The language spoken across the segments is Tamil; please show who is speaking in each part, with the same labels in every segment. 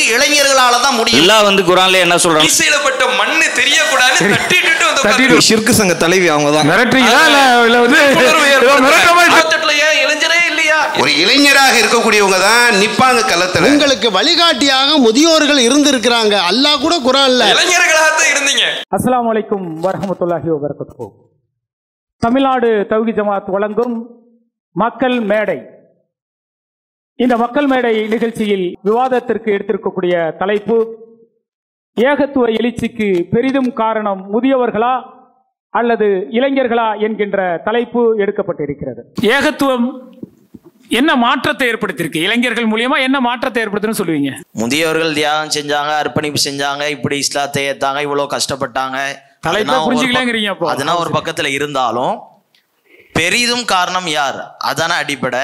Speaker 1: இளைஞர்களால தான் முடியும்
Speaker 2: அல்லாஹ் வந்து குரான்ல என்ன சொல்றான்
Speaker 3: மீசையிலப்பட்ட மண்ணு தெரியக்கூடாதுன்னு தட்டிட்டு வந்து உட்கார்ந்து
Speaker 4: ஷிர்கு சங்க தலைவி அவங்க தான்
Speaker 5: மிரட்டுறீங்களா இல்ல இல்ல வந்து ஏதோ மிரட்டுற மாதிரி
Speaker 3: காத்தட்டுல ஏன் இளைஞரே இல்லையா
Speaker 6: ஒரு இளைஞராக இருக்கக்கூடியவங்க தான் நிப்பாங்க களத்துல
Speaker 7: உங்களுக்கு வழிகாட்டியாக முதியோர்கள் இருந்திருக்கிறாங்க அல்லாஹ் கூட குரான்ல
Speaker 3: இளைஞர்களாகத்தான் இருந்தீங்க
Speaker 8: அஸ்ஸலாமு அலைக்கும் வரஹ்மத்துல்லாஹி வபரகாத்துஹு தமிழ்நாடு தௌஹி ஜமாத் வழங்கும் மக்கள் மேடை இந்த மக்கள் மேடை நிகழ்ச்சியில் விவாதத்திற்கு எடுத்திருக்கக்கூடிய தலைப்பு ஏகத்துவ எழுச்சிக்கு பெரிதும் காரணம் முதியவர்களா அல்லது இளைஞர்களா என்கின்ற தலைப்பு எடுக்கப்பட்டிருக்கிறது ஏகத்துவம் என்ன மாற்றத்தை ஏற்படுத்தியிருக்கு இளைஞர்கள் மூலியமா என்ன மாற்றத்தை ஏற்படுத்துன்னு சொல்லுவீங்க
Speaker 2: முதியவர்கள் தியாகம் செஞ்சாங்க அர்ப்பணிப்பு செஞ்சாங்க இப்படி இஸ்லாத்தை ஏத்தாங்க இவ்வளவு கஷ்டப்பட்டாங்க
Speaker 8: தலைப்பை
Speaker 2: அதெல்லாம் ஒரு
Speaker 8: புரிஞ்சுக்கலங்கிறீங்க அப்போ.
Speaker 2: பக்க- அதெல்லாம் ஒரு பக்கத்துல இருந்தாலும் பெரிதும் காரணம் யார் அதான அடிப்படை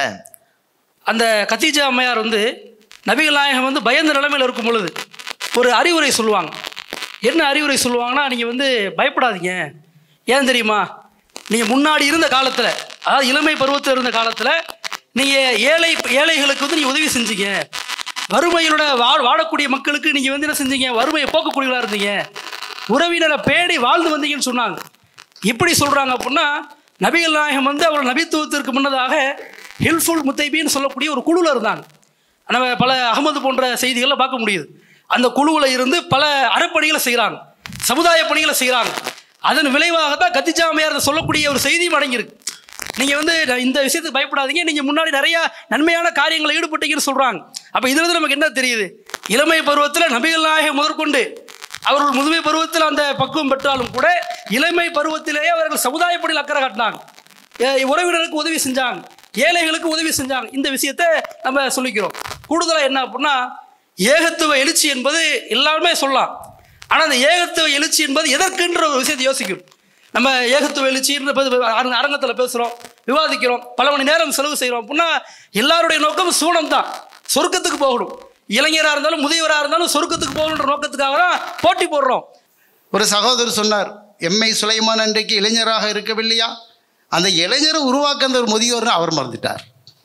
Speaker 9: அந்த கத்தீஜா அம்மையார் வந்து நபிகள் நாயகம் வந்து பயந்த நிலைமையில் இருக்கும் பொழுது ஒரு அறிவுரை சொல்லுவாங்க என்ன அறிவுரை சொல்லுவாங்கன்னா நீங்கள் வந்து பயப்படாதீங்க ஏன் தெரியுமா நீங்கள் முன்னாடி இருந்த காலத்தில் அதாவது இளமை பருவத்தில் இருந்த காலத்தில் நீங்கள் ஏழை ஏழைகளுக்கு வந்து நீங்கள் உதவி செஞ்சீங்க வறுமையிலோட வா வாழக்கூடிய மக்களுக்கு நீங்கள் வந்து என்ன செஞ்சீங்க வறுமையை போக்கக்கூடியவர்களாக இருந்தீங்க உறவினரை பேடி வாழ்ந்து வந்தீங்கன்னு சொன்னாங்க இப்படி சொல்கிறாங்க அப்படின்னா நபிகள் நாயகம் வந்து அவர் நபித்துவத்திற்கு முன்னதாக ஹில்ஃபுல் முத்தைபின்னு சொல்லக்கூடிய ஒரு குழுவில் இருந்தாங்க நம்ம பல அகமது போன்ற செய்திகளை பார்க்க முடியுது அந்த குழுவில் இருந்து பல அறப்பணிகளை செய்கிறாங்க சமுதாய பணிகளை செய்கிறாங்க அதன் விளைவாக தான் கத்திஜாமையார் சொல்லக்கூடிய ஒரு செய்தியும் அடங்கியிருக்கு நீங்கள் வந்து இந்த விஷயத்துக்கு பயப்படாதீங்க நீங்கள் முன்னாடி நிறைய நன்மையான காரியங்களை ஈடுபட்டீங்கன்னு சொல்கிறாங்க அப்போ இதிலிருந்து நமக்கு என்ன தெரியுது இளமை பருவத்தில் நபிகள் நாயகம் முதற்கொண்டு அவர்கள் முதுமை பருவத்தில் அந்த பக்குவம் பெற்றாலும் கூட இளமை பருவத்திலேயே அவர்கள் சமுதாய பணியில் அக்கறை காட்டினாங்க ஏ- உறவினருக்கு உதவி செஞ்சாங்க ஏழைகளுக்கு உதவி செஞ்சாங்க இந்த விஷயத்தை நம்ம சொல்லிக்கிறோம் கூடுதலாக என்ன அப்படின்னா ஏகத்துவ எழுச்சி என்பது எல்லாருமே சொல்லலாம் ஆனால் அந்த ஏகத்துவ எழுச்சி என்பது எதற்குன்ற ஒரு விஷயத்தை யோசிக்கணும் நம்ம ஏகத்துவ எழுச்சின்ற அரங்கத்தில் பேசுகிறோம் விவாதிக்கிறோம் பல மணி நேரம் செலவு செய்கிறோம் அப்படின்னா எல்லாருடைய நோக்கம் சூனம் தான் சொர்க்கத்துக்கு போகணும் இளைஞராக இருந்தாலும் முதியவராக இருந்தாலும் சொர்க்கத்துக்கு போகணுன்ற நோக்கத்துக்காக தான் போட்டி போடுறோம்
Speaker 7: ஒரு சகோதரர் சொன்னார் எம்ஐ சுலைமான் அன்றைக்கு இளைஞராக இருக்கவில்லையா அந்த இளைஞரை உருவாக்க அந்த ஒரு முதியோர்னு அவர் மறந்துட்டார்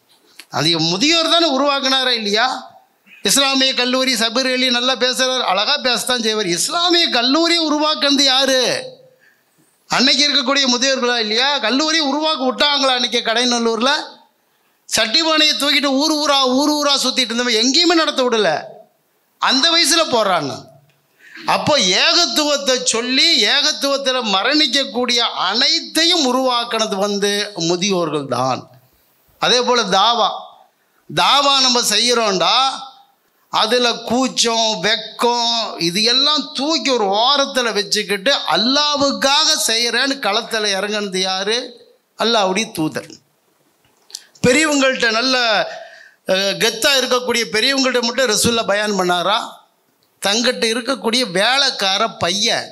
Speaker 7: அது முதியோர் தானே உருவாக்குனாரா இல்லையா இஸ்லாமிய கல்லூரி சபீர் அலி நல்லா பேசுகிறார் அழகாக பேசத்தான் செய்வார் இஸ்லாமிய கல்லூரி உருவாக்குனது யாரு அன்னைக்கு இருக்கக்கூடிய முதியோர்களா இல்லையா கல்லூரி உருவாக்க விட்டாங்களா அன்னைக்கு கடைநல்லூரில் சட்டிபானையை தூக்கிட்டு ஊர் ஊரா ஊர் ஊரா சுற்றிட்டு இருந்தவன் எங்கேயுமே நடத்த விடல அந்த வயசில் போடுறாங்க அப்போ ஏகத்துவத்தை சொல்லி ஏகத்துவத்தில் மரணிக்கக்கூடிய அனைத்தையும் உருவாக்குனது வந்து முதியோர்கள் தான் அதே போல் தாவா தாவா நம்ம செய்கிறோம்டா அதில் கூச்சம் வெக்கம் இது எல்லாம் தூக்கி ஒரு ஓரத்தில் வச்சுக்கிட்டு அல்லாவுக்காக செய்கிறேன்னு களத்தில் இறங்குனது யார் அல்லாவுடைய தூதர் பெரியவங்கள்ட்ட நல்ல கெத்தாக இருக்கக்கூடிய பெரியவங்கள்ட்ட மட்டும் ரசூல்லா பயான் பண்ணாரா தங்கிட்ட இருக்கக்கூடிய வேலைக்கார பையன்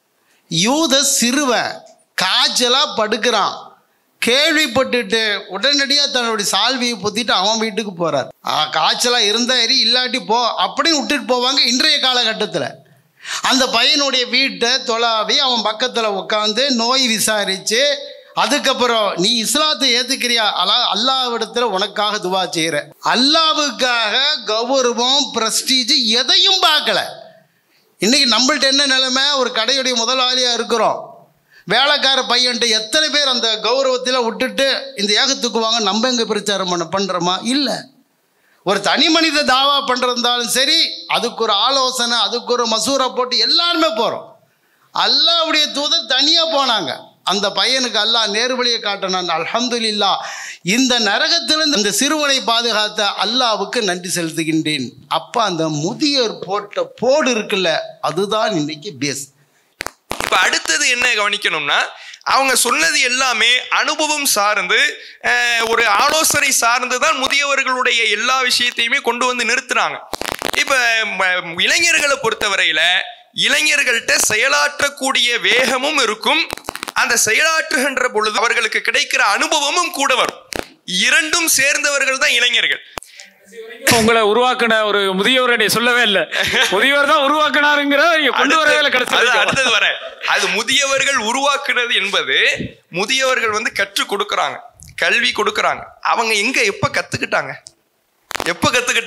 Speaker 7: யூத சிறுவன் காய்ச்சலாக படுக்கிறான் கேள்விப்பட்டுட்டு உடனடியாக தன்னுடைய சால்வியை பொத்திட்டு அவன் வீட்டுக்கு போகிறார் காய்ச்சலாக இருந்தா எரி இல்லாட்டி போ அப்படின்னு விட்டுட்டு போவாங்க இன்றைய காலகட்டத்தில் அந்த பையனுடைய வீட்டை தொலாவி அவன் பக்கத்தில் உட்காந்து நோய் விசாரித்து அதுக்கப்புறம் நீ இஸ்லாத்தை ஏத்துக்கிறியா அல்லா அல்லாவிடத்துல உனக்காக துவா செய்கிற அல்லாவுக்காக கௌரவம் பிரஸ்டீஜ் எதையும் பார்க்கல இன்னைக்கு நம்மள்ட்ட என்ன நிலைமை ஒரு கடையுடைய முதலாளியாக இருக்கிறோம் வேலைக்கார பையன்ட்டு எத்தனை பேர் அந்த கௌரவத்தில் விட்டுட்டு இந்த ஏகத்துக்கு வாங்க நம்ம எங்கே பிரச்சாரம் பண்ண பண்ணுறோமா இல்லை ஒரு தனி மனித தாவா பண்ணுறதாலும் சரி அதுக்கு ஒரு ஆலோசனை அதுக்கு ஒரு மசூரா போட்டு எல்லாருமே போகிறோம் அல்லாவுடைய தூதர் தனியாக போனாங்க அந்த பையனுக்கு அல்லாஹ் நேர்வழியை காட்டினான் அல்ஹம்துலில்லா இந்த நரகத்திலிருந்து இந்த சிறுவனை பாதுகாத்த அல்லாவுக்கு நன்றி செலுத்துகின்றேன் அப்போ அந்த முதியோர் போட்ட போடு இருக்குல்ல அதுதான் இன்னைக்கு பேஸ்
Speaker 3: இப்ப அடுத்தது என்ன கவனிக்கணும்னா அவங்க சொன்னது எல்லாமே அனுபவம் சார்ந்து அஹ், ஒரு ஆலோசனை சார்ந்து தான் முதியவர்களுடைய எல்லா விஷயத்தையுமே கொண்டு வந்து நிறுத்துறாங்க இப்ப ம- இளைஞர்களை பொறுத்தவரையில இளைஞர்கள்ட்ட செயலாற்றக்கூடிய வேகமும் இருக்கும் அந்த செயலாற்றுகின்ற பொழுது அவர்களுக்கு கிடைக்கிற அனுபவமும் கூட வரும் இரண்டும் சேர்ந்தவர்கள் தான் இளைஞர்கள்
Speaker 8: உங்களை உருவாக்கின ஒரு முதியவருடைய சொல்லவே இல்லை முதியவர் தான் உருவாக்கினாருங்கிற நீங்க கொண்டு வரவே இல்லை கடைசி
Speaker 3: அது
Speaker 8: வரைக்கும்.
Speaker 3: அடுத்தது வர அது முதியவர்கள் உருவாக்குறது என்பது முதியவர்கள் வந்து கற்றுக் கொடுக்கறாங்க கல்வி கொடுக்கறாங்க அவங்க எங்க எப்ப கத்துக்கிட்டாங்க எப்ப கத்துக்கிட்டாங்க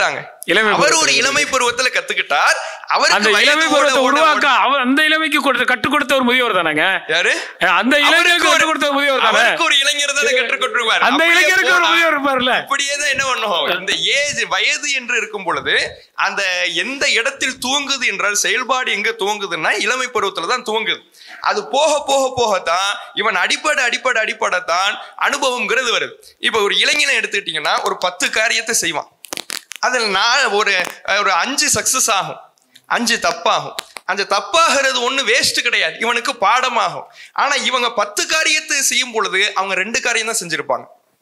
Speaker 8: இளமை
Speaker 3: அவர் ஒரு
Speaker 8: பருவத்துல
Speaker 3: இளமை பருவத்துல கத்துக்கிட்டார்
Speaker 8: அந்த
Speaker 3: அவருக்கு
Speaker 8: இளமை
Speaker 3: வயது ஓட
Speaker 8: பருவத்தை
Speaker 3: ஓட
Speaker 8: உருவாக்க
Speaker 3: ஓட-
Speaker 8: அவ- அந்த இளமைக்கு கொடுத்த கற்றுக் கொடுத்த ஒரு முதியவர் தானங்க
Speaker 3: யாரு
Speaker 8: அந்த இளைஞருக்கு
Speaker 3: அவருக்கு ஒரு-
Speaker 8: கற்றுக் கொடுத்த முதியவர் தானே
Speaker 3: அவருக்கு ஒரு இளைஞர் தானே கற்றுக் கொடுத்துருவார்
Speaker 8: அந்த
Speaker 3: அப்படியே
Speaker 8: இளைஞருக்கு ஒரு
Speaker 3: போனா-
Speaker 8: முதியவர் இருப்பார்ல
Speaker 3: அப்படியே தான் என்ன பண்ணும் இந்த ஏஜ் வயது என்று இருக்கும் பொழுது அந்த எந்த இடத்தில் துவங்குது என்றால் செயல்பாடு எங்க துவங்குதுன்னா இளமை பருவத்துல தான் துவங்குது அது போக போக போகத்தான் இவன் அடிப்படை அடிப்படை அடிப்படை தான் அனுபவம்ங்கிறது வருது இப்போ ஒரு இளைஞனை எடுத்துக்கிட்டீங்கன்னா ஒரு பத்து காரியத்தை செய்வான் அதில் நான் ஒரு ஒரு அஞ்சு சக்சஸ் ஆகும் அஞ்சு தப்பாகும் அந்த தப்பாகிறது ஒண்ணு வேஸ்ட் கிடையாது இவனுக்கு பாடமாகும் ஆனா இவங்க பத்து காரியத்தை செய்யும் பொழுது அவங்க ரெண்டு காரியம் தான் செஞ்சிருப்பாங்க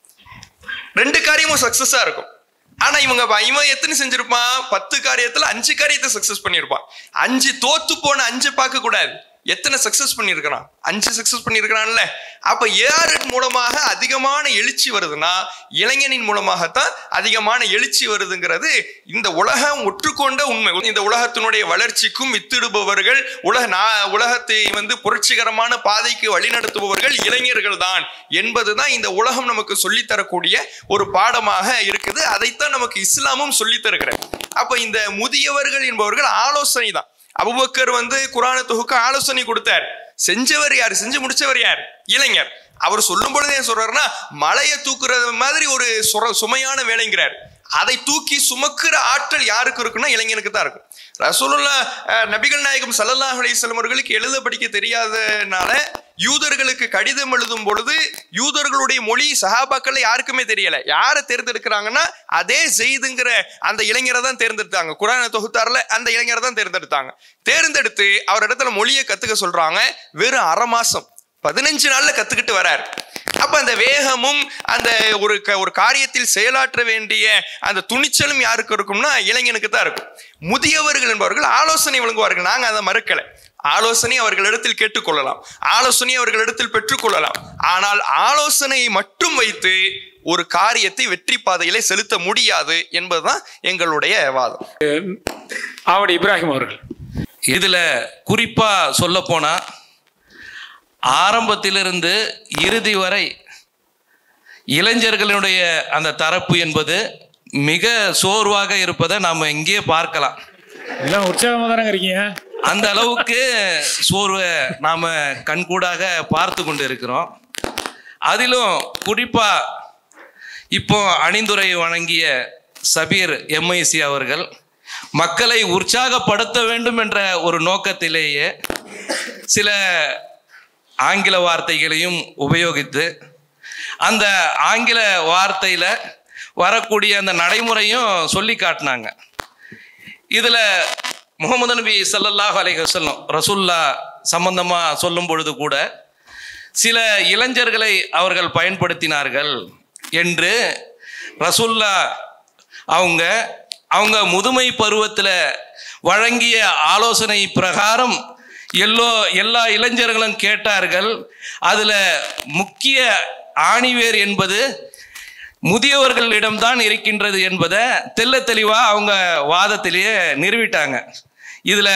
Speaker 3: ரெண்டு காரியமும் சக்சஸா இருக்கும் ஆனா இவங்க ப- இவன் எத்தனை செஞ்சிருப்பான் பத்து காரியத்துல அஞ்சு காரியத்தை சக்சஸ் பண்ணியிருப்பான் அஞ்சு தோத்து போன அஞ்சு பார்க்க கூடாது எத்தனை சக்சஸ் பண்ணியிருக்கிறான் அஞ்சு சக்சஸ் பண்ணியிருக்கிறான்ல அப்ப யாரின் மூலமாக அதிகமான எழுச்சி வருதுன்னா இளைஞனின் மூலமாகத்தான் அதிகமான எழுச்சி வருதுங்கிறது இந்த உலகம் ஒற்றுக்கொண்ட உண்மை இந்த உலகத்தினுடைய வளர்ச்சிக்கும் வித்திடுபவர்கள் உலக நா- உலகத்தை வந்து புரட்சிகரமான பாதைக்கு வழிநடத்துபவர்கள் இளைஞர்கள் தான் என்பதுதான் இந்த உலகம் நமக்கு சொல்லித் தரக்கூடிய ஒரு பாடமாக இருக்குது அதைத்தான் நமக்கு இஸ்லாமும் சொல்லித் தருகிறது அப்ப இந்த முதியவர்கள் என்பவர்கள் ஆலோசனை தான் அபுபக்கர் வந்து குரான தொகுக்க ஆலோசனை கொடுத்தார் செஞ்சவர் யார் செஞ்சு முடிச்சவர் யார் இளைஞர் அவர் சொல்லும் பொழுது ஏன் சொல்றாருன்னா மலையை தூக்குறது மாதிரி ஒரு சுர சுமையான வேலைங்கிறார் அதை தூக்கி சுமக்கிற ஆற்றல் யாருக்கு இருக்குன்னா இளைஞனுக்கு தான் இருக்கும் ரசூலுல்லா அஹ், நபிகள் நாயகம் ஸல்லல்லாஹு அலைஹி வஸல்லம் அவர்களுக்கு எழுத படிக்க தெரியாதனால யூதர்களுக்கு கடிதம் எழுதும் பொழுது யூதர்களுடைய மொழி சஹாபாக்கள்ல யாருக்குமே தெரியல யாரை தேர்ந்தெடுக்கிறாங்கன்னா அதே ஜெயிதுங்கிற அந்த இளைஞரை தான் தேர்ந்தெடுத்தாங்க குரான தொகுத்தாறுல அந்த இளைஞரை தான் தேர்ந்தெடுத்தாங்க தேர்ந்தெடுத்து அவர் இடத்துல மொழியை கத்துக்க சொல்றாங்க வெறும் அரை மாசம் பதினஞ்சு நாள்ல கத்துக்கிட்டு வரார் அப்ப அந்த வேகமும் அந்த ஒரு க- ஒரு காரியத்தில் செயலாற்ற வேண்டிய அந்த துணிச்சலும் யாருக்கு இருக்கும்னா இளைஞனுக்கு தான் இருக்கும் முதியவர்கள் என்பவர்கள் ஆலோசனை வழங்குவார்கள் நாங்க அதை மறுக்கல ஆலோசனை அவர்களிடத்தில் கேட்டுக்கொள்ளலாம் ஆலோசனை அவர்களிடத்தில் பெற்றுக்கொள்ளலாம் ஆனால் ஆலோசனையை மட்டும் வைத்து ஒரு காரியத்தை வெற்றி பாதையிலே செலுத்த முடியாது என்பதுதான் எங்களுடைய வாதம்
Speaker 8: ஆவடி இப்ராஹிம் அவர்கள்
Speaker 1: இதுல குறிப்பா சொல்ல போனா ஆரம்பத்திலிருந்து இறுதி வரை இளைஞர்களுடைய அந்த தரப்பு என்பது மிக சோர்வாக இருப்பதை நாம இங்கே பார்க்கலாம்
Speaker 8: எல்லாம் உற்சாகமா தானங்க இருக்கீங்க
Speaker 1: அந்த அளவுக்கு சோர்வை நாம கண்கூடாக பார்த்து கொண்டு இருக்கிறோம் அதிலும் குறிப்பா இப்போ அணிந்துரை வழங்கிய சபீர் எம்ஐசி அவர்கள் மக்களை உற்சாகப்படுத்த வேண்டும் என்ற ஒரு நோக்கத்திலேயே சில ஆங்கில வார்த்தைகளையும் உபயோகித்து அந்த ஆங்கில வார்த்தையில வரக்கூடிய அந்த நடைமுறையும் சொல்லி காட்டினாங்க இதுல முகமது நபி ஸல்லல்லாஹு அலைஹி வஸல்லம் ரசூல்லா சம்பந்தமா சொல்லும் பொழுது கூட சில இளைஞர்களை அவர்கள் பயன்படுத்தினார்கள் என்று ரசூல்லா அவங்க அவங்க முதுமை பருவத்தில் வழங்கிய ஆலோசனை பிரகாரம் எல்லோ எல்லா இளைஞர்களும் கேட்டார்கள் அதுல முக்கிய ஆணிவேர் என்பது முதியவர்களிடம்தான் இருக்கின்றது என்பதை தெள்ள தெளிவா அவங்க வாதத்திலேயே நிறுவிட்டாங்க இதுல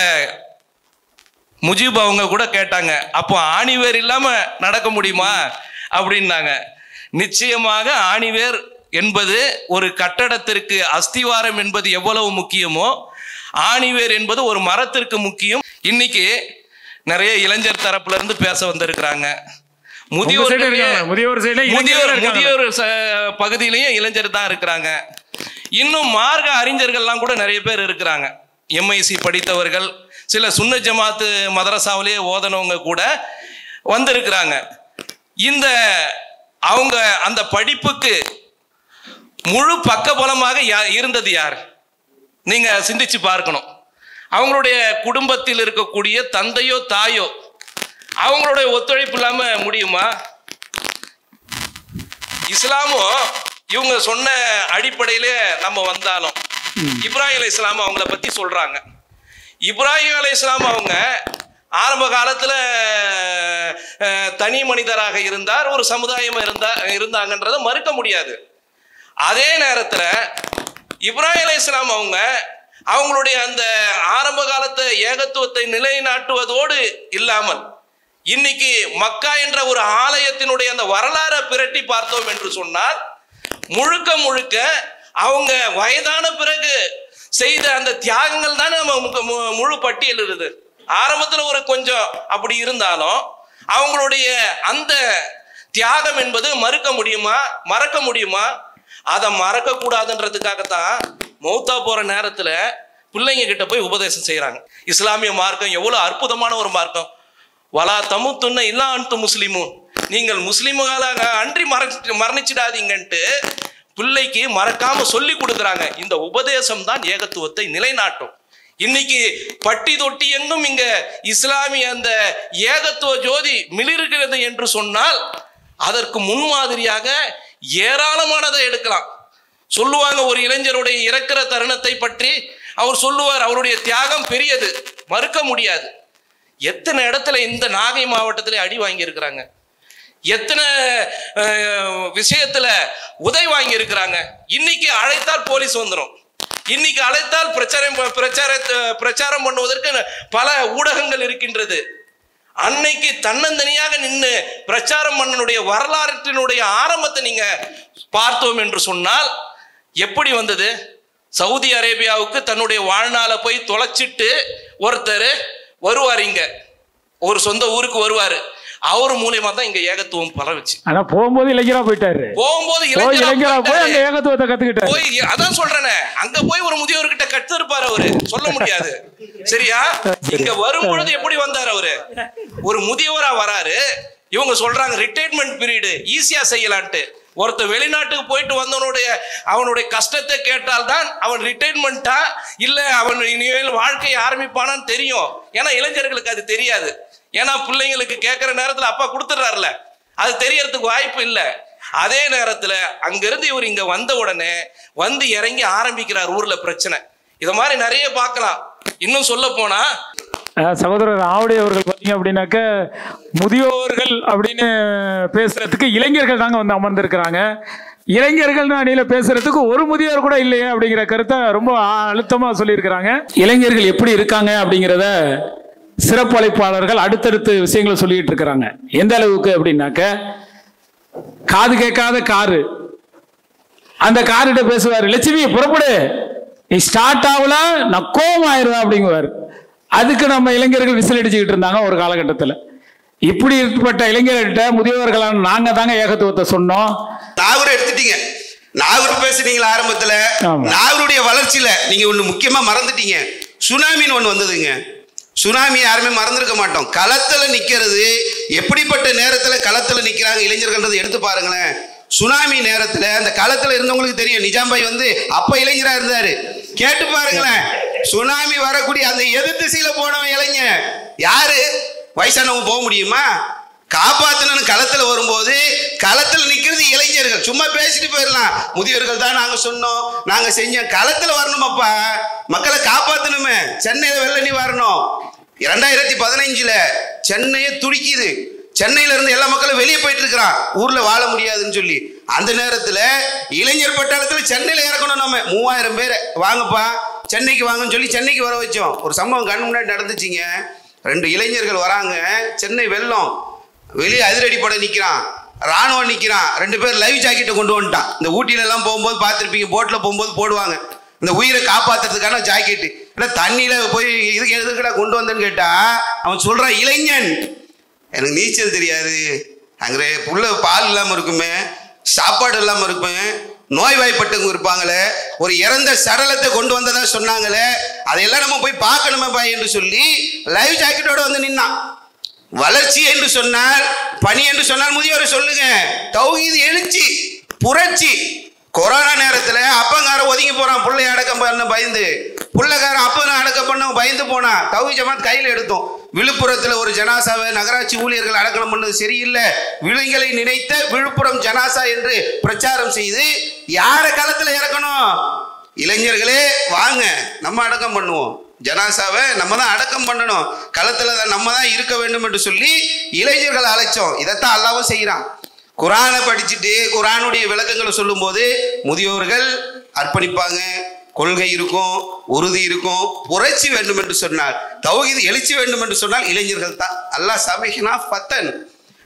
Speaker 1: முஜீப் அவங்க கூட கேட்டாங்க அப்போ ஆணிவேர் இல்லாம நடக்க முடியுமா அப்படின்னாங்க நிச்சயமாக ஆணிவேர் என்பது ஒரு கட்டடத்திற்கு அஸ்திவாரம் என்பது எவ்வளவு முக்கியமோ ஆணிவேர் என்பது ஒரு மரத்திற்கு முக்கியம் இன்னைக்கு நிறைய இளைஞர் தரப்புல இருந்து பேச வந்திருக்கிறாங்க
Speaker 8: உங்க side இருக்காங்க. முதியோர் side ல இளைஞர்கள்
Speaker 1: முதியோர்
Speaker 8: இருக்காங்க.
Speaker 1: முதியோர் ச- பகுதியிலையும் இளைஞர் தான் இருக்கிறாங்க இன்னும் மார்க்க அறிஞர்கள்லாம் கூட நிறைய பேர் இருக்கிறாங்க எம்ஐசி படித்தவர்கள் சில சுன்ன ஜமாத்து மதரசாவிலேயே ஓதனவங்க கூட வந்திருக்கிறாங்க இந்த அவங்க அந்த படிப்புக்கு முழு பக்கபலமாக யா- இருந்தது யார் நீங்க சிந்திச்சு பார்க்கணும் அவங்களுடைய குடும்பத்தில் இருக்கக்கூடிய தந்தையோ தாயோ அவங்களுடைய ஒத்துழைப்பு இல்லாம முடியுமா இஸ்லாமும் இவங்க சொன்ன அடிப்படையிலே நம்ம வந்தாலும் இப்ராஹிம் அலை இஸ்லாம் அவங்கள பத்தி சொல்றாங்க இப்ராஹிம் அலை இஸ்லாம் அவங்க ஆரம்ப காலத்துல அஹ், தனி மனிதராக இருந்தார் ஒரு சமுதாயம் இருந்தா இருந்தாங்கன்றதை மறுக்க முடியாது அதே நேரத்துல இப்ராஹிம் அலை இஸ்லாம் அவங்க அவங்களுடைய அந்த ஆரம்ப காலத்து ஏகத்துவத்தை நிலைநாட்டுவதோடு இல்லாமல் இன்னைக்கு மக்கா என்ற ஒரு ஆலயத்தினுடைய அந்த வரலாறை பிரட்டி பார்த்தோம் என்று சொன்னால் முழுக்க முழுக்க அவங்க வயதான பிறகு செய்த அந்த தியாகங்கள் தானே நம்ம மு- மு- முழு பட்டியல் இருக்குது ஆரம்பத்தில் ஒரு கொஞ்சம் அப்படி இருந்தாலும் அவங்களுடைய அந்த தியாகம் என்பது மறுக்க முடியுமா மறக்க முடியுமா அதை மறக்க கூடாதுன்றதுக்காகத்தான் மௌத்தா போற நேரத்துல பிள்ளைங்க கிட்ட போய் உபதேசம் செய்றாங்க இஸ்லாமிய மார்க்கம் எவ்வளவு அற்புதமான ஒரு மார்க்கம் வலா தமுத்துன்ன இல்லா அன்து முஸ்லிமும் நீங்கள் முஸ்லிம்களாக அன்றி மறைச்சு மரணிச்சிடாதீங்கன்ட்டு பிள்ளைக்கு மறக்காம சொல்லி கொடுக்குறாங்க இந்த உபதேசம் தான் ஏகத்துவத்தை நிலைநாட்டும் இன்னைக்கு பட்டி தொட்டி எங்கும் இங்க இஸ்லாமிய அந்த ஏகத்துவ ஜோதி மிளிர்கிறது என்று சொன்னால் அதற்கு முன்மாதிரியாக ஏராளமானதை எடுக்கலாம் சொல்லுவாங்க ஒரு இளைஞருடைய இறக்கிற தருணத்தை பற்றி அவர் சொல்லுவார் அவருடைய தியாகம் பெரியது மறுக்க முடியாது எத்தனை இடத்துல இந்த நாகை மாவட்டத்தில் அடி வாங்கியிருக்கிறாங்க எத்தனை அஹ், விஷயத்துல உதவி வாங்கி இருக்கிறாங்க இன்னைக்கு அழைத்தால் போலீஸ் வந்துடும் இன்னைக்கு அழைத்தால் பிரச்சாரம் ப- பிரச்சார பிரச்சாரம் பண்ணுவதற்கு பல ஊடகங்கள் இருக்கின்றது அன்னைக்கு தன்னந்தனியாக நின்று பிரச்சாரம் பண்ணனுடைய வரலாற்றினுடைய ஆரம்பத்தை நீங்க பார்த்தோம் என்று சொன்னால் எப்படி வந்தது சவுதி அரேபியாவுக்கு தன்னுடைய வாழ்நாளை போய் தொலைச்சிட்டு ஒருத்தர் வருவார் இங்க ஒரு சொந்த ஊருக்கு வருவார் அவர் மூலியமா தான் இங்க ஏகத்துவம் பரவுச்சு
Speaker 8: ஆனா போகும்போது இளைஞரா போயிட்டாரு
Speaker 1: போகும்போது
Speaker 8: போய்
Speaker 1: இளைஞரா
Speaker 8: இளைஞரா போய்
Speaker 1: போயிட்டாரு.
Speaker 8: அந்த ஏகத்துவத்தை கத்துக்கிட்டாரு
Speaker 1: போய் அதான் சொல்றேனே அங்க போய் ஒரு முதியோர்கிட்ட கத்து இருப்பாரு அவரு சொல்ல முடியாது சரியா இங்க வரும் பொழுது எப்படி வந்தாரு அவரு ஒரு முதியவரா வராரு இவங்க சொல்றாங்க ரிட்டையர்மெண்ட் பீரியடு ஈஸியா செய்யலான்ட்டு ஒருத்தர் வெளிநாட்டுக்கு போயிட்டு வந்தவனுடைய அவனுடைய கஷ்டத்தை கேட்டால்தான் அவன் ரிட்டையர்மெண்ட்டா இல்ல அவன் இனிமேல் வாழ்க்கையை ஆரம்பிப்பானான்னு தெரியும் ஏன்னா இளைஞர்களுக்கு அது தெரியாது ஏன்னா பிள்ளைங்களுக்கு கேட்கிற நேரத்துல அப்பா கொடுத்துட்றாருல அது தெரியறதுக்கு வாய்ப்பு இல்லை அதே நேரத்துல அங்கிருந்து இவர் இங்க வந்த உடனே வந்து இறங்கி ஆரம்பிக்கிறார் ஊர்ல பிரச்சனை இத மாதிரி நிறைய பார்க்கலாம் இன்னும் சொல்ல போனா
Speaker 8: அஹ் சகோதரர் ஆவுடை அவர்கள் பார்த்தீங்க அப்படின்னாக்க முதியோர்கள் அப்படின்னு பேசுறதுக்கு இளைஞர்கள் தாங்க வந்து அமர்ந்திருக்கிறாங்க இளைஞர்கள் அணியில பேசுறதுக்கு ஒரு முதியோர் கூட இல்லையே அப்படிங்கிற கருத்தை ரொம்ப ஆ- அழுத்தமா சொல்லியிருக்கிறாங்க இளைஞர்கள் எப்படி இருக்காங்க அப்படிங்கிறத சிறப்பு அழைப்பாளர்கள் அடுத்தடுத்து விஷயங்களை சொல்லிட்டு இருக்கிறாங்க எந்த அளவுக்கு அப்படின்னாக்க காது கேட்காத காரு அந்த கார்கிட்ட பேசுவார் லட்சுமி புறப்படு நீ ஸ்டார்ட் ஆகல நான் கோவம் ஆயிடுவேன் அப்படிங்குவார் அதுக்கு நம்ம இளைஞர்கள் விசில் அடிச்சுக்கிட்டு இருந்தாங்க ஒரு காலகட்டத்தில் இப்படி ஏற்பட்ட இளைஞர்கிட்ட முதியவர்களான நாங்க தாங்க ஏகத்துவத்தை சொன்னோம்
Speaker 6: நாகூர் எடுத்துட்டீங்க நாகூர் பேசுனீங்களா ஆரம்பத்துல
Speaker 8: ஆமா.
Speaker 6: நாகூருடைய வளர்ச்சியில நீங்க ஒண்ணு முக்கியமா மறந்துட்டீங்க சுனாமின்னு ஒண்ணு வந்ததுங்க சுனாமி யாருமே மறந்துருக்க மாட்டோம் களத்துல நிக்கிறது எப்படிப்பட்ட நேரத்துல களத்துல நிக்கிறாங்க இளைஞர்கள்ன்றது எடுத்து பாருங்களேன் சுனாமி நேரத்துல அந்த களத்துல இருந்தவங்களுக்கு தெரியும் நிஜாம்பாய் வந்து அப்ப இளைஞரா இருந்தாரு கேட்டு பாருங்களேன் சுனாமி வரக்கூடிய அந்த எதிர் திசையில போனவன் இளைஞன் யாரு வயசானவங்க போக முடியுமா காப்பாத்தணும் களத்துல வரும்போது களத்துல நிக்கிறது இளைஞர்கள் சும்மா பேசிட்டு போயிடலாம் முதியோர்கள் தான் நாங்க சொன்னோம் நாங்க செஞ்சோம் களத்துல வரணுமாப்பா மக்களை காப்பாத்தணுமே சென்னையில வெள்ள நிவாரணம் இரண்டாயிரத்தி பதினஞ்சுல சென்னையே துடிக்குது சென்னையில இருந்து எல்லா மக்களும் வெளியே போயிட்டு இருக்கிறான் ஊர்ல வாழ முடியாதுன்னு சொல்லி அந்த நேரத்துல இளைஞர் பட்டாளத்துல சென்னையில இறக்கணும் நம்ம மூவாயிரம் பேரை வாங்கப்பா சென்னைக்கு வாங்கன்னு சொல்லி சென்னைக்கு வர வச்சோம் ஒரு சம்பவம் கண் முன்னாடி நடந்துச்சுங்க ரெண்டு இளைஞர்கள் வராங்க சென்னை வெள்ளம் வெளியே அதிரடி படை நிற்கிறான் ராணுவம் நிற்கிறான் ரெண்டு பேர் லைவ் ஜாக்கெட்டை கொண்டு வந்துட்டான் இந்த ஊட்டியில எல்லாம் போகும்போது பார்த்துருப்பீங்க போட்டில் போகும்போது போடுவாங்க இந்த உயிரை காப்பாத்துறதுக்கான ஜாக்கெட்டு இல்லை தண்ணியில போய் இதுக்கு எதுக்குடா கொண்டு வந்தேன்னு கேட்டா அவன் சொல்றான் இளைஞன் எனக்கு நீச்சல் தெரியாது அங்கே புள்ள பால் இல்லாமல் இருக்குமே சாப்பாடு இல்லாமல் இருக்குமே நோய்வாய்ப்பட்டவங்க இருப்பாங்களே ஒரு இறந்த சடலத்தை கொண்டு வந்ததா சொன்னாங்களே அதையெல்லாம் நம்ம போய் பார்க்கணுமே பாய் என்று சொல்லி லைவ் ஜாக்கெட்டோட வந்து நின்னான் வளர்ச்சி என்று சொன்னால் பணி என்று சொன்னால் முதியோரை சொல்லுங்க தௌஹீது எழுச்சி புரட்சி கொரோனா நேரத்துல அப்பங்கார ஒதுங்கி போறான் பிள்ளை அடக்கம் பண்ண பயந்து புள்ளக்காரன் அப்பனை அடக்கம் பண்ண பயந்து போனான் தௌஹி ஜமாத் கையில் எடுத்தோம் விழுப்புரத்துல ஒரு ஜனாசாவை நகராட்சி ஊழியர்கள் அடக்கம் பண்ணது சரியில்லை விழுங்களை நினைத்த விழுப்புரம் ஜனாசா என்று பிரச்சாரம் செய்து யார களத்துல இறக்கணும் இளைஞர்களே வாங்க நம்ம அடக்கம் பண்ணுவோம் ஜனாசாவை நம்ம தான் அடக்கம் பண்ணணும் களத்துல தான் நம்ம தான் இருக்க வேண்டும் என்று சொல்லி இளைஞர்கள் அழைச்சோம் இதைத்தான் அல்லாவும் செய்கிறான் குரானை படிச்சுட்டு குரானுடைய விளக்கங்களை சொல்லும்போது முதியோர்கள் அர்ப்பணிப்பாங்க கொள்கை இருக்கும் உறுதி இருக்கும் புரட்சி வேண்டும் என்று சொன்னால் தௌஹீது எழுச்சி வேண்டும் என்று சொன்னால் இளைஞர்கள் தான் அல்லாஹ் சமைகினா ஃபத்தன்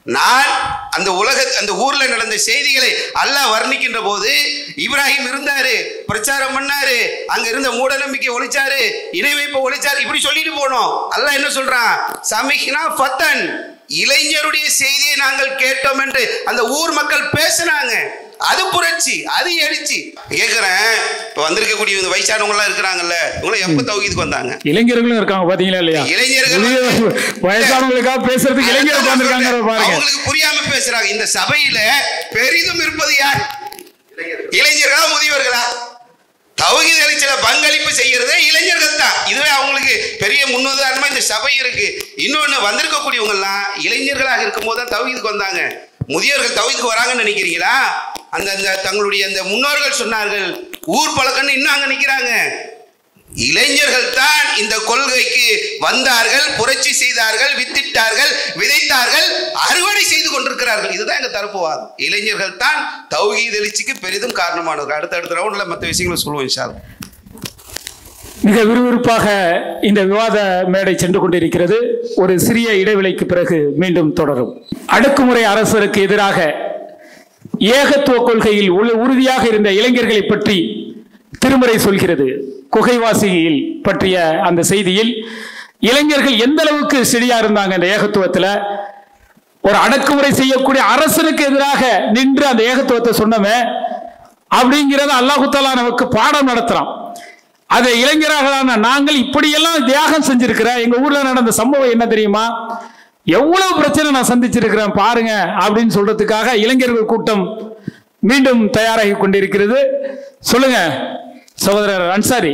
Speaker 6: நான் அந்த உலக அந்த ஊர்ல நடந்த செய்திகளை அல்லாஹ் வர்ணிக்கின்ற போது இப்ராஹிம் இருந்தாரு பிரச்சாரம் பண்ணாரு அங்க இருந்த மூட நம்பிக்கை ஒழிச்சாரு இணை வைப்ப ஒழிச்சாரு இப்படி சொல்லிட்டு போனோம் அல்லாஹ் என்ன சொல்றான் சமிஹ்னா ஃபத்தன் இளைஞருடைய செய்தியை நாங்கள் கேட்டோம் என்று அந்த ஊர் மக்கள் பேசினாங்க அது புரட்சி அது எழுச்சி கேட்கிறேன் இப்ப வந்திருக்கக்கூடிய இந்த வயசானவங்க எல்லாம் இருக்கிறாங்கல்ல இவங்க எப்ப தௌஹீதுக்கு வந்தாங்க
Speaker 8: இளைஞர்களும் இருக்காங்க பாத்தீங்களா இல்லையா
Speaker 6: இளைஞர்கள்
Speaker 8: புதிய வயசானவங்களுக்காக பேசுறதுக்கு இளைஞர் உட்கார்ந்துருக்காங்க பாருங்க
Speaker 6: அவங்களுக்கு புரியாம பேசுறாங்க இந்த சபையில பெரிதும் இருப்பது யார் இளைஞர்களா முதியவர்களா தௌஹீத் எழுச்சியில பங்களிப்பு செய்யறதே இளைஞர்கள் தான் இதுவே அவங்களுக்கு பெரிய முன்னுதாரணமா இந்த சபை இருக்கு இன்னொன்னு வந்திருக்கக்கூடியவங்க எல்லாம் இளைஞர்களாக இருக்கும் போது தான் தௌஹீதுக்கு வந்தாங்க முதியோர்கள் தௌஹீதுக்கு வராங்கன்னு நினைக்கிறீங்களா அந்த அந்த தங்களுடைய அந்த முன்னோர்கள் சொன்னார்கள் ஊர் பழக்கம்னு இன்னும் அங்க நிக்கிறாங்க இளைஞர்கள் தான் இந்த கொள்கைக்கு வந்தார்கள் புரட்சி செய்தார்கள் வித்திட்டார்கள் விதைத்தார்கள் அறுவடை செய்து கொண்டிருக்கிறார்கள் இதுதான் எங்க தரப்புவாதம் இளைஞர்கள் தான் தௌஹீத் எழுச்சிக்கு பெரிதும் காரணமானவர்கள் அடுத்த அடுத்த ரவுண்ட்ல மற்ற விஷயங்களை சொல்லுவோம் இன்ஷா அல்லாஹ்.
Speaker 8: மிக விறுவிறுப்பாக இந்த விவாத மேடை சென்று கொண்டிருக்கிறது ஒரு சிறிய இடைவெளிக்கு பிறகு மீண்டும் தொடரும் அடக்குமுறை அரசருக்கு எதிராக ஏகத்துவ கொள்கையில் உள்ள- உறுதியாக இருந்த இளைஞர்களை பற்றி திருமறை சொல்கிறது குகைவாசியில் பற்றிய அந்த செய்தியில் இளைஞர்கள் எந்த அளவுக்கு செடியா இருந்தாங்க இந்த ஏகத்துவத்துல ஒரு அடக்குமுறை செய்யக்கூடிய அரசனுக்கு எதிராக நின்று அந்த ஏகத்துவத்தை சொன்னவன் அப்படிங்கிறத அல்லாஹு தாலா நமக்கு பாடம் நடத்துறான் அதை இளைஞராக நாங்கள் இப்படியெல்லாம் தியாகம் செஞ்சிருக்கிறேன் எங்க ஊர்ல நடந்த சம்பவம் என்ன தெரியுமா எவ்வளவு பிரச்சனை நான் சந்திச்சிருக்கிறேன் பாருங்க அப்படின்னு சொல்றதுக்காக இளைஞர்கள் கூட்டம் மீண்டும் தயாராகி கொண்டிருக்கிறது சொல்லுங்க சகோதரர் அன்சாரி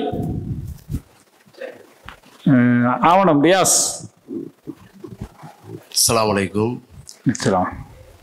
Speaker 8: அஹ், ஆவணம் ரியாஸ்
Speaker 4: அஸ்ஸலாமு அலைக்கும்
Speaker 8: நிச்சயம்.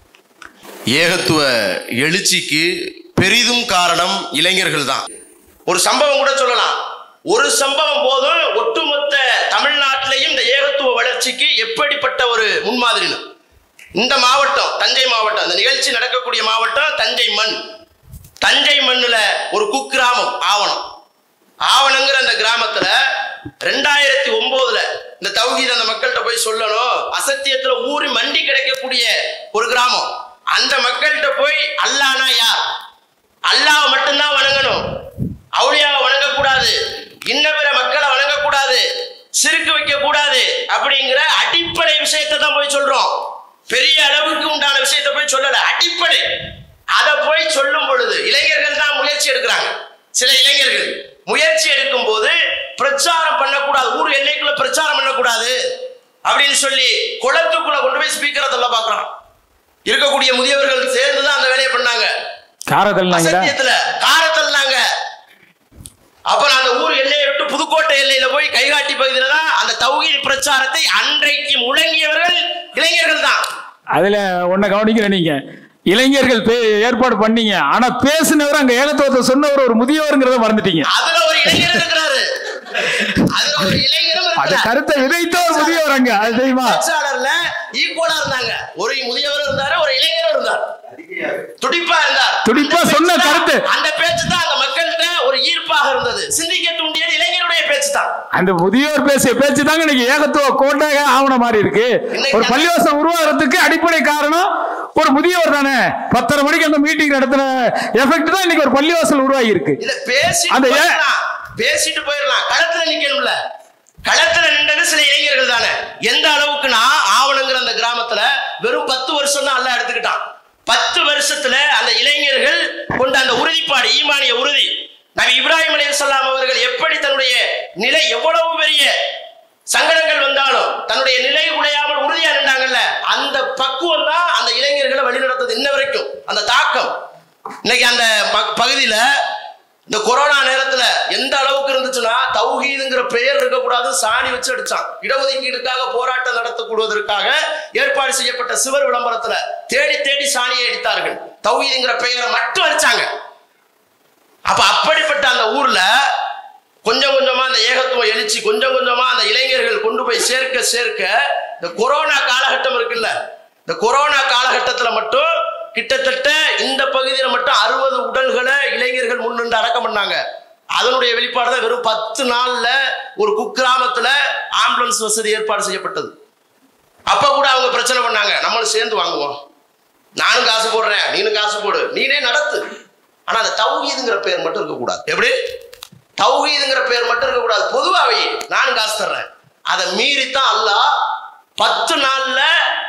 Speaker 4: ஏகத்துவ எழுச்சிக்கு பெரிதும் காரணம் இளைஞர்கள் தான்
Speaker 10: ஒரு சம்பவம் கூட சொல்லலாம் ஒரு சம்பவம் போதும் ஒட்டுமொத்த தமிழ்நாட்டிலையும் இந்த ஏகத்துவ வளர்ச்சிக்கு எப்படிப்பட்ட ஒரு முன்மாதிரின்னு இந்த மாவட்டம் தஞ்சை மாவட்டம் இந்த நிகழ்ச்சி நடக்கக்கூடிய மாவட்டம் தஞ்சை மண் தஞ்சை மண்ணுல ஒரு குக்கிராமம் ஆவணம் ஆவணங்கிற அந்த கிராமத்துல ரெண்டாயிரத்தி ஒன்பதுல இந்த தௌஹீத் அந்த மக்கள்கிட்ட போய் சொல்லணும் அசத்தியத்துல ஊறி மண்டி கிடைக்கக்கூடிய ஒரு கிராமம் அந்த மக்கள்கிட்ட போய் அல்லானா யார் அல்லாஹ் மட்டும்தான் வணங்கணும் அவுளியாவை வணங்கக்கூடாது இன்ன பிற மக்களை வணங்கக்கூடாது சிறுக்கு வைக்க கூடாது அப்படிங்கிற அடிப்படை விஷயத்தை தான் போய் சொல்றோம் பெரிய அளவுக்கு உண்டான விஷயத்தை போய் சொல்லல அடிப்படை அதை போய் சொல்லும் பொழுது இளைஞர்கள் தான் முயற்சி எடுக்கிறாங்க சில இளைஞர்கள் முயற்சி எடுக்கும் போது பிரச்சாரம் பண்ணக்கூடாது ஊர் எல்லைக்குள்ள பிரச்சாரம் பண்ணக்கூடாது அப்படின்னு சொல்லி குளத்துக்குள்ள கொண்டு போய் ஸ்பீக்கரை தள்ள பாக்குறான் இருக்கக்கூடிய முதியவர்கள் சேர்ந்து தான் அந்த வேலையை பண்ணாங்க
Speaker 8: காரதல்னாங்களா
Speaker 10: அசத்தியத்துல காரத்தல்னாங்க அப்ப நான் அந்த ஊர் எல்லையை விட்டு புதுக்கோட்டை எல்லையில போய் கைகாட்டி பகுதியில தான் அந்த தௌஹீத் பிரச்சாரத்தை அன்றைக்கு முழங்கியவர்கள் இளைஞர்கள் தான்
Speaker 8: அதுல ஒன்ன கவனிக்கிறேன் நீங்க இளைஞர்கள் பே- ஏற்பாடு பண்ணீங்க ஆனா பேசினவர் அங்க ஏகத்துவத்தை சொன்னவர் ஒரு முதியவருங்கிறத மறந்துட்டீங்க
Speaker 10: அதுல ஒரு இளைஞர் இருக்கிறாரு அதுல ஒரு இளைஞரும்
Speaker 8: அந்த
Speaker 10: இருக்கிறார்
Speaker 8: கருத்தை விதைத்த ஒரு முதியவர் அங்க அது தெரியுமா
Speaker 10: பேச்சாளர்ல ஈக்குவலா இருந்தாங்க ஒரு முதியவர் இருந்தாரு ஒரு இளைஞரும் இருந்தார் துடிப்பா இருந்தார்
Speaker 8: துடிப்பா
Speaker 10: அந்த
Speaker 8: சொன்ன
Speaker 10: பேச்சு தான்-
Speaker 8: கருத்து.
Speaker 10: அந்த பேச்சு தான் அந்த மக்கள்கிட்ட ஒரு ஈர்ப்பாக இருந்தது சிந்திக்க தூண்டியது இளைஞருடைய பேச்சு தான்
Speaker 8: அந்த முதியோர் பேசிய பேச்சு தாங்க இன்னைக்கு ஏகத்துவ கோட்டையாக ஆவண மாதிரி இருக்கு ஒரு பள்ளிவாசம் உருவாகிறதுக்கு அடிப்படை காரணம் ஒரு முதியவர் தானே பத்தரை மணிக்கு அந்த மீட்டிங் நடத்தின எஃபெக்ட் தான் இன்னைக்கு ஒரு பள்ளிவாசல் உருவாகி இருக்கு
Speaker 10: இத பேசிட்டு
Speaker 8: அந்த ஏ-
Speaker 10: போயிடலாம் பேசிட்டு போயிடலாம் களத்துல நிக்கணும்ல களத்துல நின்றது சில இளைஞர்கள் தானே எந்த அளவுக்குன்னா ஆவணங்கிற அந்த கிராமத்துல வெறும் பத்து வருஷம் தான் எல்லாம் எடுத்துக்கிட்டான் பத்து வருஷத்துல அந்த இளைஞர்கள் கொண்ட அந்த உறுதிப்பாடு ஈமானிய உறுதி நபி இப்ராஹிம் அலைஹிஸ்ஸலாம் அவர்கள் எப்படி தன்னுடைய நிலை எவ்வளவு பெரிய சங்கடங்கள் வந்தாலும் தன்னுடைய நிலை உடையாமல் உறுதியா நின்றாங்கல்ல அந்த பக்குவம் தான் அந்த இளைஞர்களை வழிநடத்தது இன்ன வரைக்கும் அந்த தாக்கம் இன்னைக்கு அந்த ப- பகுதியில இந்த கொரோனா நேரத்துல எந்த அளவுக்கு இருந்துச்சுன்னா தௌஹீதுங்கிற பெயர் இருக்கக்கூடாது சாணி வச்சு அடிச்சான் இடஒதுக்கீடுக்காக போராட்டம் நடத்தக்கூடுவதற்காக ஏற்பாடு செய்யப்பட்ட சிவர் விளம்பரத்துல தேடி தேடி சாணியை அடித்தார்கள் தௌஹீதுங்கிற பெயரை மட்டும் அடிச்சாங்க அப்ப அப்படிப்பட்ட அந்த ஊர்ல கொஞ்சம் கொஞ்சமா அந்த ஏகத்துவம் எழுச்சி கொஞ்சம் கொஞ்சமா அந்த இளைஞர்கள் கொண்டு போய் சேர்க்க சேர்க்க இந்த கொரோனா காலகட்டம் இருக்குல்ல இந்த கொரோனா காலகட்டத்துல மட்டும் கிட்டத்தட்ட இந்த பகுதியில மட்டும் அறுபது உடல்களை இளைஞர்கள் முன்னின்று அடக்கம் பண்ணாங்க அதனுடைய வெளிப்பாடு தான் வெறும் பத்து நாள்ல ஒரு குக்கிராமத்துல ஆம்புலன்ஸ் வசதி ஏற்பாடு செய்யப்பட்டது அப்ப கூட அவங்க பிரச்சனை பண்ணாங்க நம்மளும் சேர்ந்து வாங்குவோம் நானும் காசு போடுறேன் நீனும் காசு போடு நீனே நடத்து ஆனா அந்த தௌஹீதுங்கிற பேர் மட்டும் இருக்கக்கூடாது எப்படி தௌஹீதுங்கிற பேர் மட்டும் இருக்கக்கூடாது பொதுவாகவே நானும் காசு தர்றேன் அதை மீறித்தான் அல்லாஹ் பத்து நாள்ல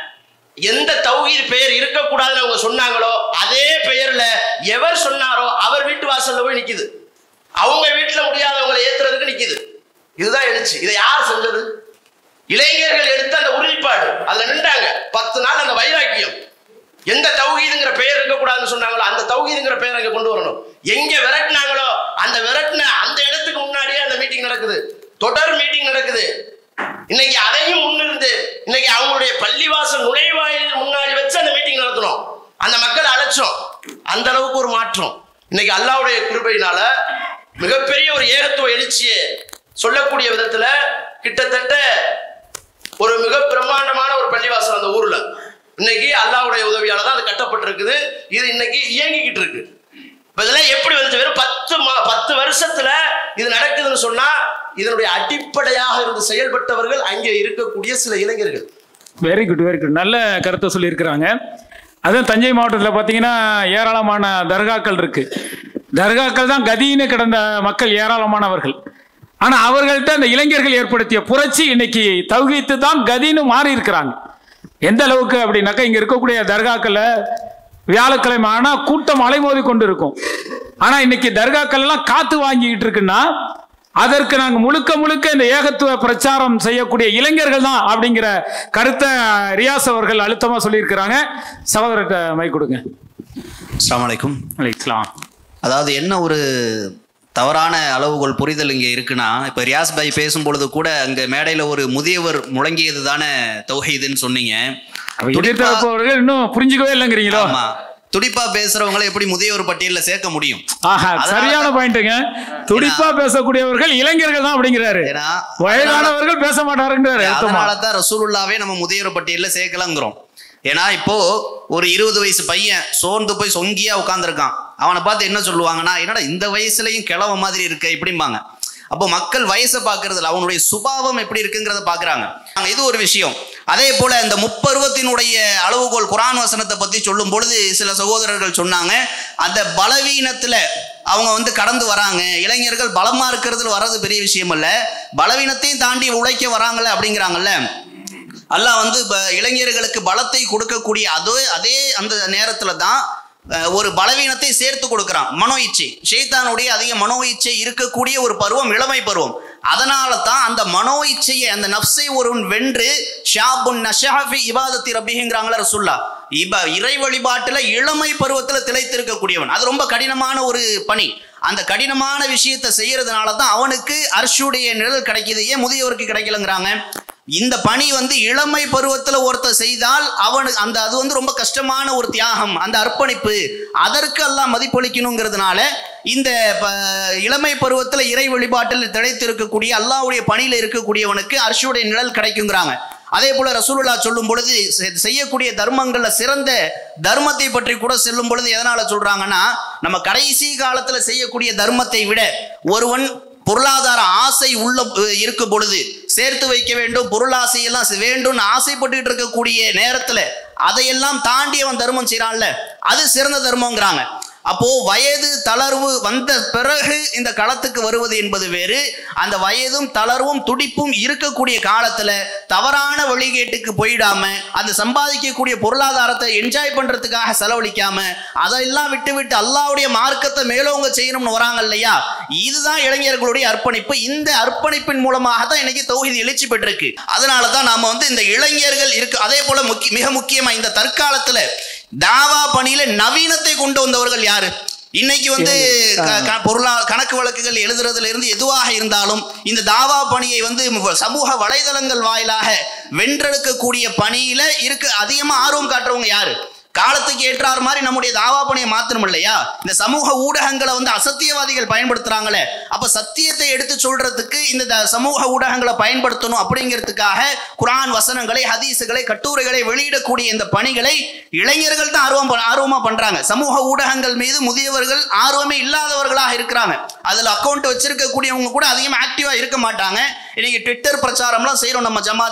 Speaker 10: எந்த தௌஹீத் பெயர் இருக்கக்கூடாதுன்னு அவங்க சொன்னாங்களோ அதே பெயர்ல எவர் சொன்னாரோ அவர் வீட்டு வாசல்ல போய் நிக்குது அவங்க வீட்டுல முடியாதவங்களை ஏத்துறதுக்கு நிக்குது இதுதான் எழுச்சி இதை யார் செஞ்சது இளைஞர்கள் எடுத்த அந்த உறுதிப்பாடு அதுல நின்றாங்க பத்து நாள் அந்த வைராக்கியம் எந்த தௌஹீதுங்கிற பெயர் இருக்கக்கூடாதுன்னு சொன்னாங்களோ அந்த தௌஹீதுங்கிற பெயர் அங்க கொண்டு வரணும் எங்க விரட்டினாங்களோ அந்த விரட்டின அந்த இடத்துக்கு முன்னாடியே அந்த மீட்டிங் நடக்குது தொடர் மீட்டிங் நடக்குது இன்னைக்கு அதையும் முன்னிருந்து இன்னைக்கு அவங்களுடைய பள்ளிவாசல் நுழைவாயில் முன்னாடி வச்சு அந்த மீட்டிங் நடத்தணும் அந்த மக்களை அழைச்சோம் அந்த அளவுக்கு ஒரு மாற்றம் இன்னைக்கு அல்லாவுடைய கிருபையினால மிகப்பெரிய ஒரு ஏகத்துவ எழுச்சியை சொல்லக்கூடிய விதத்துல கிட்டத்தட்ட ஒரு மிக பிரம்மாண்டமான ஒரு பள்ளிவாசல் அந்த ஊர்ல இன்னைக்கு அல்லாவுடைய உதவியால தான் அது கட்டப்பட்டிருக்குது இது இன்னைக்கு இயங்கிக்கிட்டு இருக்கு இப்ப இதெல்லாம் எப்படி வந்துச்சு வெறும் பத்து மா- பத்து வருஷத்துல இது நடக்குதுன்னு சொன்னா இதனுடைய அடிப்படையாக இருந்து செயல்பட்டவர்கள் அங்கே இருக்கக்கூடிய சில இளைஞர்கள்
Speaker 8: வெரி குட் வெரி குட் நல்ல கருத்தை சொல்லியிருக்கிறாங்க அதுவும் தஞ்சை மாவட்டத்தில் பார்த்தீங்கன்னா ஏராளமான தர்காக்கள் இருக்கு தர்காக்கள் தான் கதின்னு கிடந்த மக்கள் ஏராளமானவர்கள் ஆனால் அவர்கள்ட்ட அந்த இளைஞர்கள் ஏற்படுத்திய புரட்சி இன்னைக்கு தௌகீத்து தான் கதின்னு மாறி இருக்கிறாங்க எந்த அளவுக்கு அப்படின்னாக்கா இங்கே இருக்கக்கூடிய தர்காக்களில் வியாழக்கிழமை ஆனால் கூட்டம் அலைமோதி கொண்டு இருக்கும் ஆனால் இன்னைக்கு தர்காக்கள் எல்லாம் காத்து வாங்கிக்கிட்டு இருக்குன்னா அதற்கு நாங்கள் முழுக்க முழுக்க இந்த ஏகத்துவ பிரச்சாரம் செய்யக்கூடிய இளைஞர்கள் தான் அப்படிங்கிற கருத்தை ரியாஸ் அவர்கள் அழுத்தமாக சொல்லியிருக்கிறாங்க சகோதரர்கிட்ட மை கொடுங்க
Speaker 2: அஸ்ஸலாமு அலைக்கும்
Speaker 8: அலைக்கலாம்
Speaker 2: அதாவது என்ன ஒரு தவறான அளவுகோல் புரிதல் இங்கே இருக்குன்னா இப்போ ரியாஸ் பாய் பேசும் பொழுது கூட அங்கே மேடையில் ஒரு முதியவர் முழங்கியது தானே தௌஹீதுன்னு சொன்னீங்க துடிப்பா-
Speaker 8: எதிர்த்தவர்கள் இன்னும் புரிஞ்சுக்கவே இல்லைங்கிறீங்களோ
Speaker 2: ஆமா துடிப்பா பேசுறவங்களை எப்படி முதியவர் பட்டியலில் சேர்க்க முடியும்
Speaker 8: ஆஹா
Speaker 2: அதனால
Speaker 8: சரியான
Speaker 2: தான்-
Speaker 8: பாயிண்ட்டுங்க துடிப்பா பேசக்கூடியவர்கள் இளைஞர்கள் தான் அப்படிங்கிறாரு
Speaker 2: ஏன்னா
Speaker 8: வயதானவர்கள் பேச மாட்டாருங்கிறாரு அர்த்தமா
Speaker 2: அதனால தான் ரசூலுல்லாவே நம்ம முதியோர் பட்டியலில் சேர்க்கலங்கிறோம் ஏன்னா இப்போ ஒரு இருபது வயசு பையன் சோர்ந்து போய் சொங்கியா உட்காந்துருக்கான் அவனை பார்த்து என்ன சொல்லுவாங்கன்னா என்னடா இந்த வயசுலயும் கிழவ மாதிரி இருக்க இப்படிம்பாங்க அப்போ மக்கள் வயசை பார்க்கறதுல அவனுடைய சுபாவம் எப்படி இருக்குங்கிறத பார்க்கறாங்க இது ஒரு விஷயம் அதே போல இந்த முப்பருவத்தினுடைய அளவுகோல் குரான் வசனத்தை பத்தி சொல்லும் பொழுது சில சகோதரர்கள் சொன்னாங்க அந்த பலவீனத்துல அவங்க வந்து கடந்து வராங்க இளைஞர்கள் பலமா இருக்கிறதுல வர்றது பெரிய விஷயம் அல்ல பலவீனத்தையும் தாண்டி உழைக்க வராங்கல்ல அப்படிங்கிறாங்கல்ல அல்லாஹ் வந்து ப- இளைஞர்களுக்கு பலத்தை கொடுக்கக்கூடிய அதே அதே அந்த நேரத்துல தான் அஹ், ஒரு பலவீனத்தை சேர்த்து கொடுக்குறான் மனோ இச்சை ஷைத்தானுடைய அதிக மனோ இச்சை இருக்கக்கூடிய ஒரு பருவம் இளமை பருவம் அதனால தான் அந்த மனோ இச்சையை அந்த நப்சை ஒருவன் வென்று ஷாபுன் நஷாஃபி இபாதத்தி ரபிங்கிறாங்களா ரசுல்லா இப இறை வழிபாட்டுல இளமை பருவத்துல திளைத்திருக்கக்கூடியவன் அது ரொம்ப கடினமான ஒரு பணி அந்த கடினமான விஷயத்தை செய்யறதுனால தான் அவனுக்கு அர்ஷுடைய நிழல் கிடைக்குது ஏன் முதியவருக்கு கிடைக்கலங்கிறாங்க இந்த பணி வந்து இளமை பருவத்துல ஒருத்தர் செய்தால் அவனுக்கு அந்த அது வந்து ரொம்ப கஷ்டமான ஒரு தியாகம் அந்த அர்ப்பணிப்பு அதற்கு எல்லாம் மதிப்பளிக்கணுங்கிறதுனால இந்த ப- இளமை பருவத்துல இறை வழிபாட்டில் திளைத்திருக்கக்கூடிய அல்லாஹ்வுடைய பணியில இருக்கக்கூடியவனுக்கு அர்ஷுடைய நிழல் கிடைக்குங்கிறாங்க அதே போல ரசூலுல்லா சொல்லும் பொழுது செ- செய்யக்கூடிய தர்மங்கள்ல சிறந்த தர்மத்தை பற்றி கூட செல்லும் பொழுது எதனால சொல்றாங்கன்னா நம்ம கடைசி காலத்துல செய்யக்கூடிய தர்மத்தை விட ஒருவன் பொருளாதார ஆசை உள்ள அஹ், இருக்கும் பொழுது சேர்த்து வைக்க வேண்டும் பொருளாசை எல்லாம் செ- வேண்டும்னு ஆசைப்பட்டுட்டு இருக்கக்கூடிய நேரத்துல அதையெல்லாம் தாண்டி அவன் தர்மம் செய்றான்ல அது சிறந்த தர்மங்கிறாங்க அப்போ வயது தளர்வு வந்த பிறகு இந்த களத்துக்கு வருவது என்பது வேறு அந்த வயதும் தளர்வும் துடிப்பும் இருக்கக்கூடிய காலத்துல தவறான வழிகேட்டுக்கு போயிடாம அந்த சம்பாதிக்கக்கூடிய பொருளாதாரத்தை என்ஜாய் பண்றதுக்காக செலவழிக்காம அதெல்லாம் விட்டு விட்டு அல்லாவுடைய மார்க்கத்தை மேலோங்க செய்யணும்னு வராங்க இல்லையா இதுதான் இளைஞர்களுடைய அர்ப்பணிப்பு இந்த அர்ப்பணிப்பின் மூலமாக தான் இன்னைக்கு தௌஹீத் எழுச்சி பெற்றிருக்கு அதனால தான் நாம வந்து இந்த இளைஞர்கள் இருக்கு அதே போல முக்கிய மிக முக்கியமா இந்த தற்காலத்துல தாவா பணியில நவீனத்தை கொண்டு வந்தவர்கள் யாரு இன்னைக்கு வந்து க- க- பொருளா கணக்கு வழக்குகள் எழுதுறதுல இருந்து எதுவாக இருந்தாலும் இந்த தாவா பணியை வந்து மு- சமூக வலைதளங்கள் வாயிலாக வென்றெடுக்கக்கூடிய பணியில இருக்க அதிகமா ஆர்வம் காட்டுறவங்க யாரு காலத்துக்கு ஏற்றார் மாதிரி நம்முடைய தாவா பணியை மாத்தணும் இல்லையா இந்த சமூக ஊடகங்களை வந்து அசத்தியவாதிகள் பயன்படுத்துறாங்களே அப்ப சத்தியத்தை எடுத்து சொல்றதுக்கு இந்த த- சமூக ஊடகங்களை பயன்படுத்தணும் அப்படிங்கிறதுக்காக குரான் வசனங்களை ஹதீஸுகளை கட்டுரைகளை வெளியிடக்கூடிய இந்த பணிகளை இளைஞர்கள் தான் ஆர்வம் பண்- ஆர்வமா பண்றாங்க சமூக ஊடகங்கள் மீது முதியவர்கள் ஆர்வமே இல்லாதவர்களாக இருக்கிறாங்க அதுல அக்கௌண்ட் வச்சிருக்கக்கூடியவங்க கூட அதிகமா ஆக்டிவா இருக்க மாட்டாங்க இன்னைக்கு ட்விட்டர் பிரச்சாரம்லாம் செய்றோம் நம்ம ஜமாத்துல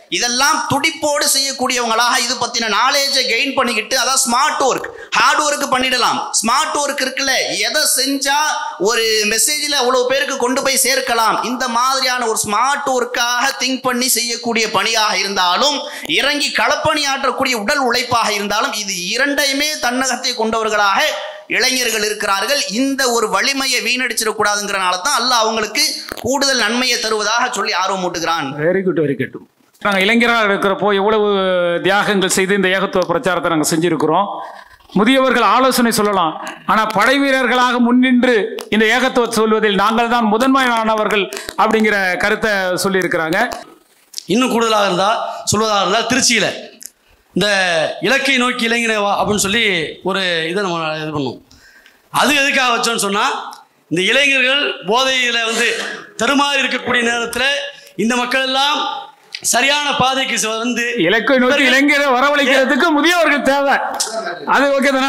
Speaker 2: இதெல்லாம் துடிப்போடு செய்யக்கூடியவங்களாக இது பத்தின நாலேஜை கெயின் பண்ணிக்கிட்டு அதான் ஸ்மார்ட் ஒர்க் ஹார்ட் ஒர்க் பண்ணிடலாம் ஸ்மார்ட் ஒர்க் இருக்குல்ல எதை செஞ்சா ஒரு மெசேஜில் அவ்வளவு பேருக்கு கொண்டு போய் சேர்க்கலாம் இந்த மாதிரியான ஒரு ஸ்மார்ட் ஒர்க்காக திங்க் பண்ணி செய்யக்கூடிய பணியாக இருந்தாலும் இறங்கி களப்பணி ஆற்றக்கூடிய உடல் உழைப்பாக இருந்தாலும் இது இரண்டையுமே தன்னகத்தை கொண்டவர்களாக இளைஞர்கள் இருக்கிறார்கள் இந்த ஒரு வலிமையை வீணடிச்சிடக்கூடாதுங்கிறனால தான் அல்லாஹ் அவங்களுக்கு கூடுதல் நன்மையை தருவதாக சொல்லி ஆர்வம் ஊட்டுகிறான்
Speaker 8: வெரி குட் வெரி குட் நாங்கள் இளைஞராக இருக்கிறப்போ எவ்வளவு தியாகங்கள் செய்து இந்த ஏகத்துவ பிரச்சாரத்தை நாங்கள் செஞ்சிருக்கிறோம் முதியவர்கள் ஆலோசனை சொல்லலாம் ஆனால் படை வீரர்களாக முன்னின்று இந்த ஏகத்துவ சொல்வதில் நாங்கள் தான் முதன்மையானவர்கள் அப்படிங்கிற கருத்தை சொல்லியிருக்கிறாங்க
Speaker 11: இன்னும் கூடுதலாக இருந்தால் சொல்வதாக இருந்தால் திருச்சியில் இந்த இலக்கை நோக்கி இளைஞரை வா அப்படின்னு சொல்லி ஒரு இதை நம்ம இது பண்ணுவோம் அது எதுக்காக வச்சோன்னு சொன்னால் இந்த இளைஞர்கள் போதையில் வந்து தருமாறி இருக்கக்கூடிய நேரத்தில் இந்த மக்கள் எல்லாம் சரியான பாதைக்கு செ- வந்து
Speaker 8: இலக்கை நோக்கி இளைஞரை வரவழைக்கிறதுக்கு முதியவர்கள் தேவை அது ஓகே தானே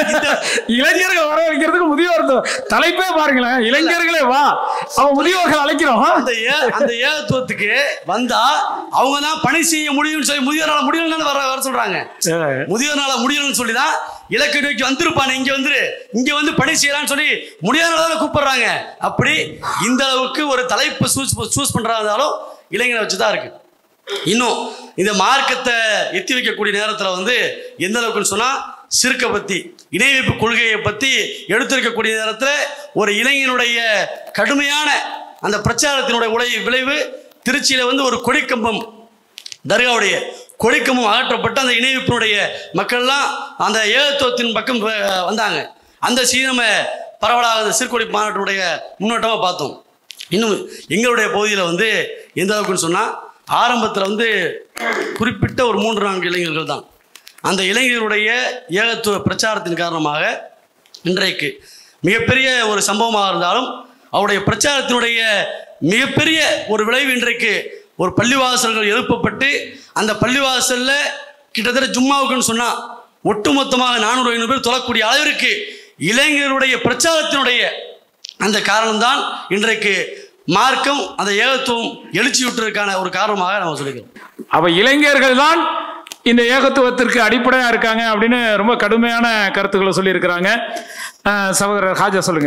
Speaker 8: இளைஞர்கள் வரவழைக்கிறதுக்கு முதியோர் தே- தலைப்பே பாருங்களேன் இளைஞர்களே வா அவன் முதியோர்கள் அழைக்கிறோம்
Speaker 11: அந்த ஏ- அந்த ஏகத்துவத்துக்கு வந்தா அவங்க தான் பணி செய்ய முடியும்னு சொல்லி முதியோரால முடியலன்னு வர வர சொல்றாங்க முதியோர்னால முடியலன்னு சொல்லி தான் இலக்கை நோக்கி வந்திருப்பானே இங்க வந்துரு இங்க வந்து பணி செய்யலாம்னு சொல்லி முடியாதனால கூப்பிடுறாங்க அப்படி இந்த அளவுக்கு ஒரு தலைப்பு சூஸ் சூஸ் பண்றதா இருந்தாலும் இளைஞரை வச்சு தான் இருக்கு இன்னும் இந்த மார்க்கத்தை எத்தி வைக்கக்கூடிய நேரத்தில் வந்து எந்த அளவுக்குன்னு சொன்னால் சிறுக்கை பற்றி இணை வைப்பு கொள்கையை பற்றி எடுத்திருக்கக்கூடிய நேரத்தில் ஒரு இளைஞனுடைய கடுமையான அந்த பிரச்சாரத்தினுடைய உடைய விளைவு திருச்சியில் வந்து ஒரு கொடிக்கம்பம் தர்காவுடைய கொடிக்கம்பம் அகற்றப்பட்டு அந்த இணைவிப்பினுடைய மக்கள்லாம் அந்த ஏகத்துவத்தின் பக்கம் வ- வந்தாங்க அந்த சீனம பரவலாக அந்த சிறுகொடி மாநாட்டினுடைய முன்னோட்டமாக பார்த்தோம் இன்னும் எங்களுடைய பகுதியில் வந்து எந்த அளவுக்குன்னு சொன்னால் ஆரம்பத்தில் வந்து குறிப்பிட்ட ஒரு மூன்று நான்கு இளைஞர்கள் தான் அந்த இளைஞர்களுடைய ஏகத்துவ பிரச்சாரத்தின் காரணமாக இன்றைக்கு மிகப்பெரிய ஒரு சம்பவமாக இருந்தாலும் அவருடைய பிரச்சாரத்தினுடைய மிகப்பெரிய ஒரு விளைவு இன்றைக்கு ஒரு பள்ளிவாசல்கள் எழுப்பப்பட்டு அந்த பள்ளிவாசல்ல கிட்டத்தட்ட ஜும்மாவுக்குன்னு சொன்னா ஒட்டுமொத்தமாக நானூறு ஐநூறு பேர் தொழக்கூடிய அளவிற்கு இளைஞருடைய பிரச்சாரத்தினுடைய அந்த காரணம்தான் இன்றைக்கு மார்க்கம் அந்த ஏகத்துவம் எழுச்சி விட்டுறதுக்கான ஒரு காரணமாக நம்ம சொல்லிக்கிறோம்
Speaker 8: அவ இளைஞர்கள் தான் இந்த ஏகத்துவத்திற்கு அடிப்படையா இருக்காங்க அப்படின்னு ரொம்ப கடுமையான கருத்துக்களை சொல்லியிருக்கிறாங்க அஹ் சகோதரர் ஹாஜா சொல்லுங்க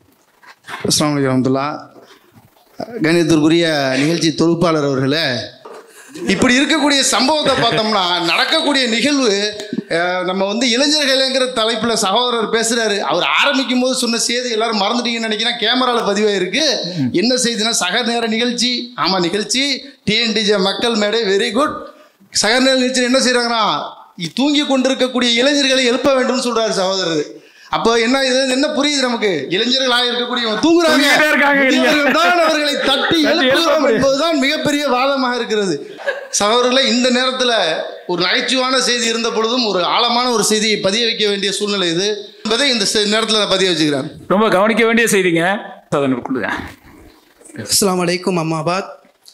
Speaker 7: அஸ்லாம் வலைக்கம் வரமத்துல்லா கணிதத்திற்குரிய நிகழ்ச்சி தொகுப்பாளர் அவர்களே இப்படி இருக்கக்கூடிய சம்பவத்தை பார்த்தோம்னா நடக்கக்கூடிய நிகழ்வு அஹ், நம்ம வந்து இளைஞர்கள்ங்கிற தலைப்பில் சகோதரர் பேசுகிறாரு அவர் ஆரம்பிக்கும் போது சொன்ன செய்தி எல்லாரும் மறந்துட்டீங்கன்னு நினைக்கிறேன் கேமராவில் பதிவாயிருக்கு என்ன செய்தினா சக நேர நிகழ்ச்சி ஆமாம் நிகழ்ச்சி டிஎன்டிஜே மக்கள் மேடை வெரி குட் சக நேர நிகழ்ச்சி என்ன செய்கிறாங்கன்னா தூங்கி கொண்டிருக்கக்கூடிய இளைஞர்களை எழுப்ப வேண்டும்னு சொல்றாரு சகோதரர் அப்போ என்ன இது என்ன புரியுது நமக்கு இளைஞர்களாக இருக்கக்கூடியவங்க தூங்குறாங்க
Speaker 8: தூங்கிட்டே இருக்காங்க இங்க.
Speaker 7: முதியவர்கள் தான் அவர்களை தட்டி
Speaker 8: தட்டி எழுப்ப
Speaker 7: எழுப்புகிறோம்
Speaker 8: முடியும்.
Speaker 7: என்பதுதான் மிகப்பெரிய வாதமாக இருக்கிறது சகோதரர்களை இந்த நேரத்தில் ஒரு நகைச்சுவான செய்தி இருந்த பொழுதும் ஒரு ஆழமான ஒரு செய்தியை பதிய வைக்க வேண்டிய சூழ்நிலை இது என்பதை இந்த செ- நேரத்தில் நான் பதிய வச்சுக்கிறேன்
Speaker 8: ரொம்ப கவனிக்க வேண்டிய செய்திங்க அதனை கொடுங்க
Speaker 12: அஸ்ஸலாமு அலைக்கும் அம்மாபாத்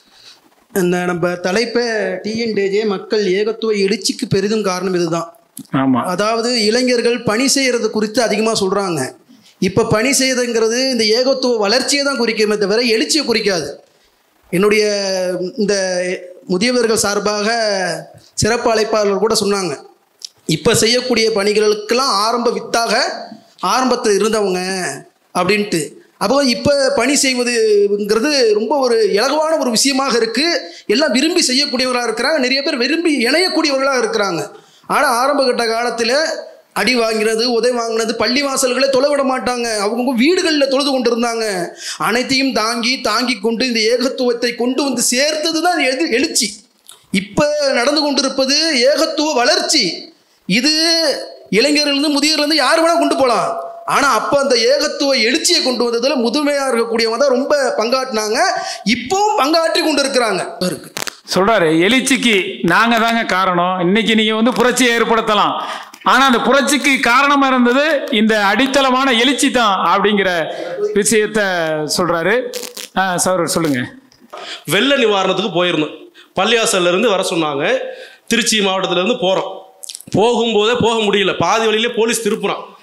Speaker 12: இந்த நம்ம தலைப்பை டிஎன்டேஜே மக்கள் ஏகத்துவ எழுச்சிக்கு பெரிதும் காரணம் இதுதான்
Speaker 8: ஆமா
Speaker 12: அதாவது இளைஞர்கள் பணி செய்கிறது குறித்து அதிகமாக சொல்கிறாங்க இப்போ பணி செய்யறதுங்கிறது இந்த ஏகத்துவ வளர்ச்சியை தான் குறிக்குமே தவிர எழுச்சியை குறிக்காது என்னுடைய இந்த முதியவர்கள் சார்பாக சிறப்பு அழைப்பாளர் கூட சொன்னாங்க இப்போ செய்யக்கூடிய பணிகளுக்கெல்லாம் ஆரம்ப வித்தாக ஆரம்பத்தில் இருந்தவங்க அப்படின்ட்டு அப்போ இப்போ பணி செய்வதுங்கிறது ரொம்ப ஒரு இலகுவான ஒரு விஷயமாக இருக்குது எல்லாம் விரும்பி செய்யக்கூடியவர்களாக இருக்கிறாங்க நிறைய பேர் விரும்பி இணையக்கூடியவர்களாக இருக்கிறாங்க ஆனால் ஆரம்ப கட்ட காலத்தில் அடி வாங்கினது உதவி வாங்கினது பள்ளி வாசல்களே தொலை விட மாட்டாங்க அவங்க வீடுகளில் தொழுது கொண்டு இருந்தாங்க அனைத்தையும் தாங்கி தாங்கி கொண்டு இந்த ஏகத்துவத்தை கொண்டு வந்து சேர்த்தது தான் எது எழுச்சி இப்போ நடந்து கொண்டிருப்பது ஏகத்துவ வளர்ச்சி இது இளைஞர்லேருந்து முதியவர்லேருந்து யார் வேணால் கொண்டு போகலாம் ஆனால் அப்போ அந்த ஏகத்துவ எழுச்சியை கொண்டு வந்ததில் முதுமையாக இருக்கக்கூடியவங்க தான் ரொம்ப பங்காற்றினாங்க இப்போவும் பங்காற்றி கொண்டு இருக்கிறாங்க இருக்கு
Speaker 8: சொல்றாரு எழுச்சிக்கு நாங்க தாங்க காரணம் இன்னைக்கு நீங்க வந்து புரட்சியை ஏற்படுத்தலாம் ஆனா அந்த புரட்சிக்கு காரணமா இருந்தது இந்த அடித்தளமான எழுச்சி தான் அப்படிங்கிற விஷயத்த சொல்றாரு ஆஹ் சௌரர் சொல்லுங்க
Speaker 13: வெள்ள நிவாரணத்துக்கு போயிருந்தோம் பள்ளிவாசல்ல இருந்து வர சொன்னாங்க திருச்சி மாவட்டத்துல இருந்து போகிறோம் போகும்போதே போக முடியல பாதி வழியிலே போலீஸ் திருப்புறான்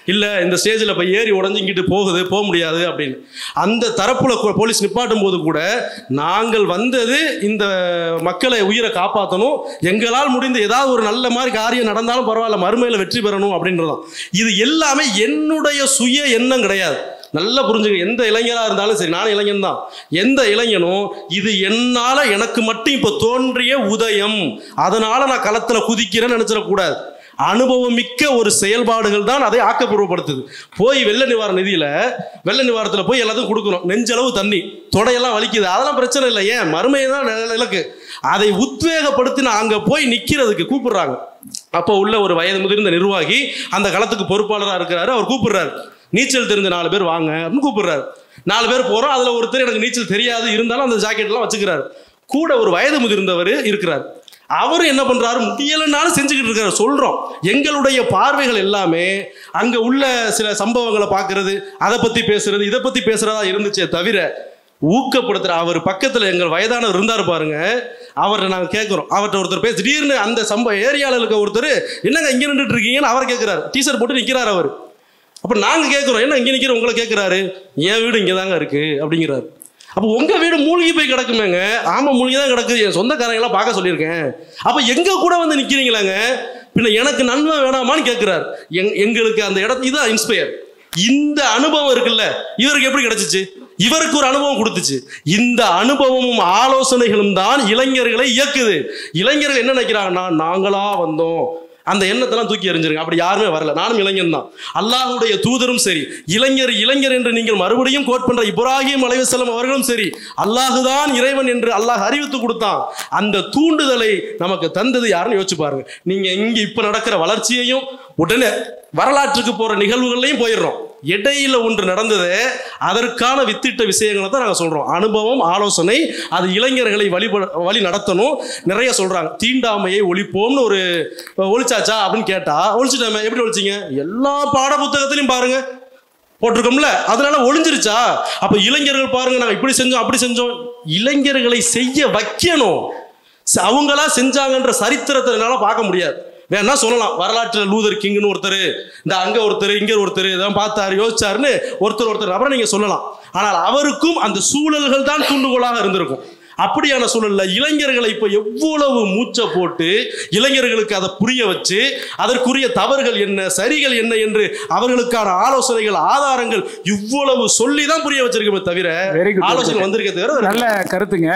Speaker 13: இல்லை இந்த ஸ்டேஜில் இப்போ ஏறி உடஞ்சி இங்கிட்டு போகுது போக முடியாது அப்படின்னு அந்த தரப்புல கு- போலீஸ் நிப்பாட்டும் போது கூட நாங்கள் வந்தது இந்த மக்களை உயிரை காப்பாற்றணும் எங்களால் முடிந்த ஏதாவது ஒரு நல்ல மாதிரி காரியம் நடந்தாலும் பரவாயில்ல மறுமையில் வெற்றி பெறணும் அப்படின்றதான் இது எல்லாமே என்னுடைய சுய எண்ணம் கிடையாது நல்லா புரிஞ்சுங்க எந்த இளைஞராக இருந்தாலும் சரி நானும் இளைஞன் தான் எந்த இளைஞனும் இது என்னால் எனக்கு மட்டும் இப்போ தோன்றிய உதயம் அதனால நான் களத்தில் குதிக்கிறேன்னு நினச்சிடக்கூடாது அனுபவம் மிக்க ஒரு செயல்பாடுகள் தான் அதை ஆக்கப்பூர்வப்படுத்துது போய் வெள்ள நிவாரண நிதியில வெள்ள நிவாரணத்தில் போய் எல்லாத்தையும் கொடுக்கணும் நெஞ்சளவு தண்ணி தொடையெல்லாம் வலிக்குது அதெல்லாம் பிரச்சனை இல்லை ஏன் மறுமை தான் ந- இலக்கு அதை உத்வேகப்படுத்தி நான் அங்கே போய் நிற்கிறதுக்கு கூப்பிடுறாங்க அப்போ உள்ள ஒரு வயது முதிர்ந்த நிர்வாகி அந்த களத்துக்கு பொறுப்பாளராக இருக்கிறாரு அவர் கூப்பிடுறாரு நீச்சல் தெரிஞ்ச நாலு பேர் வாங்க அப்படின்னு கூப்பிடுறாரு நாலு பேர் போகிறோம் அதில் ஒருத்தர் எனக்கு நீச்சல் தெரியாது இருந்தாலும் அந்த ஜாக்கெட்லாம் வச்சுக்கிறாரு கூட ஒரு வயது முதிர்ந்தவர் இருக்கிறார் அவர் என்ன பண்றாரு முடியலைன்னாலும் செஞ்சுக்கிட்டு இருக்காரு சொல்றோம் எங்களுடைய பார்வைகள் எல்லாமே அங்க உள்ள சில சம்பவங்களை பார்க்கிறது அதை பத்தி பேசுறது இதை பத்தி பேசுறதா இருந்துச்சே தவிர ஊக்கப்படுத்துற அவர் பக்கத்துல எங்கள் வயதானவர் இருந்தார் பாருங்க அவர்கிட்ட நாங்கள் கேட்குறோம் அவர்கிட்ட ஒருத்தர் பேச திடீர்னு அந்த சம்பவ ஏரியாவில் இருக்க ஒருத்தர் என்னங்க இங்கே நின்றுட்டு இருக்கீங்கன்னு அவர் கேட்குறாரு டீஷர்ட் போட்டு நிற்கிறார் அவர் அப்போ நாங்கள் கேட்குறோம் என்ன இங்கே நிற்கிற உங்களை கேட்குறாரு என் வீடு இங்கே தாங்க இருக்கு அப்படிங்கிறாரு அப்போ உங்கள் வீடு மூழ்கி போய் கிடக்குமேங்க ஆமாம் மூழ்கி தான் கிடக்குது என் சொந்தக்காரங்களாம் பார்க்க சொல்லியிருக்கேன் அப்போ எங்க கூட வந்து நிற்கிறீங்களாங்க பின்ன எனக்கு நன்மை வேணாமான்னு கேட்குறாரு எங் எங்களுக்கு அந்த இடத்து இதான் இன்ஸ்பயர் இந்த அனுபவம் இருக்குல்ல இவருக்கு எப்படி கிடைச்சிச்சு இவருக்கு ஒரு அனுபவம் கொடுத்துச்சு இந்த அனுபவமும் ஆலோசனைகளும் தான் இளைஞர்களை இயக்குது இளைஞர்கள் என்ன நினைக்கிறாங்கன்னா நாங்களா வந்தோம் அந்த எண்ணத்தெல்லாம் தூக்கி எறிஞ்சிருங்க அப்படி யாருமே வரல நானும் இளைஞன் தான் அல்லாஹ்வுடைய தூதரும் சரி இளைஞர் இளைஞர் என்று நீங்கள் மறுபடியும் கோட் பண்ற இப்ராஹிம் அலைவசல்லம் அவர்களும் சரி அல்லாஹுதான் இறைவன் என்று அல்லாஹ் அறிவித்து கொடுத்தான் அந்த தூண்டுதலை நமக்கு தந்தது யாருன்னு யோசிச்சு பாருங்க நீங்க இங்க இப்ப நடக்கிற வளர்ச்சியையும் உடனே வரலாற்றுக்கு போற நிகழ்வுகள்லையும் போயிடுறோம் இடையில ஒன்று நடந்தது அதற்கான வித்திட்ட விஷயங்களை தான் நாங்கள் சொல்றோம் அனுபவம் ஆலோசனை அது இளைஞர்களை வழிபட வழி நடத்தணும் நிறைய சொல்றாங்க தீண்டாமையை ஒழிப்போம்னு ஒரு ஒழிச்சாச்சா அப்படின்னு கேட்டா ஒழிச்சிட்டாமே எப்படி ஒழிச்சிங்க எல்லா பாட புத்தகத்திலையும் பாருங்க போட்டிருக்கோம்ல அதனால ஒளிஞ்சிருச்சா அப்ப இளைஞர்கள் பாருங்க நாங்க இப்படி செஞ்சோம் அப்படி செஞ்சோம் இளைஞர்களை செய்ய வைக்கணும் ச- அவங்களா செஞ்சாங்கன்ற சரித்திரத்தை என்னால பார்க்க முடியாது வேணா சொல்லலாம் வரலாற்றில் லூதர் கிங்னு ஒருத்தர் இந்த அங்க ஒருத்தர் இங்க ஒருத்தர் இதான் பார்த்தாரு யோசிச்சாருன்னு ஒருத்தர் ஒருத்தர் அப்புறம் நீங்க சொல்லலாம் ஆனால் அவருக்கும் அந்த சூழல்கள் தான் தூண்டுகோலாக இருந்திருக்கும் அப்படியான சூழல்ல இளைஞர்களை இப்போ எவ்வளவு மூச்சை போட்டு இளைஞர்களுக்கு அதை புரிய வச்சு அதற்குரிய தவறுகள் என்ன சரிகள் என்ன என்று அவர்களுக்கான ஆலோசனைகள் ஆதாரங்கள் இவ்வளவு சொல்லி தான் புரிய வச்சிருக்கோமே தவிர
Speaker 8: Very good.
Speaker 13: ஆலோசனை வந்திருக்கே தவிர
Speaker 8: நல்ல கருத்துங்க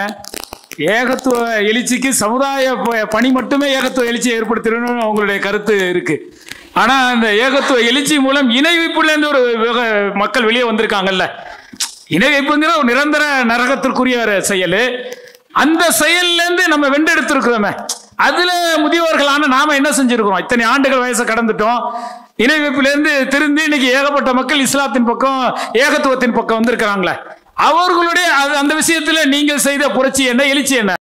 Speaker 8: ஏகத்துவ எழுச்சிக்கு சமுதாய ப- பணி மட்டுமே ஏகத்துவ எழுச்சியை ஏற்படுத்தணும்னு அவங்களுடைய கருத்து இருக்கு ஆனா அந்த ஏகத்துவ எழுச்சி மூலம் இணை வைப்புல இருந்து ஒரு விவக- மக்கள் வெளியே வந்திருக்காங்கல்ல இணை வைப்புங்கிற ஒரு நிரந்தர நரகத்திற்குரிய ஒரு செயல் அந்த செயல்ல இருந்து நம்ம வெண்டெடுத்திருக்கிறோமே அதுல முதியவர்களான நாம என்ன செஞ்சிருக்கிறோம் இத்தனை ஆண்டுகள் வயசை கடந்துட்டோம் இணை வைப்பிலிருந்து திருந்தி இன்னைக்கு ஏகப்பட்ட மக்கள் இஸ்லாத்தின் பக்கம் ஏகத்துவத்தின் பக்கம் வந்திருக்கிறாங்களே அவர்களுடைய அது- அந்த விஷயத்துல நீங்கள் செய்த புரட்சி என்ன எழுச்சி என்ன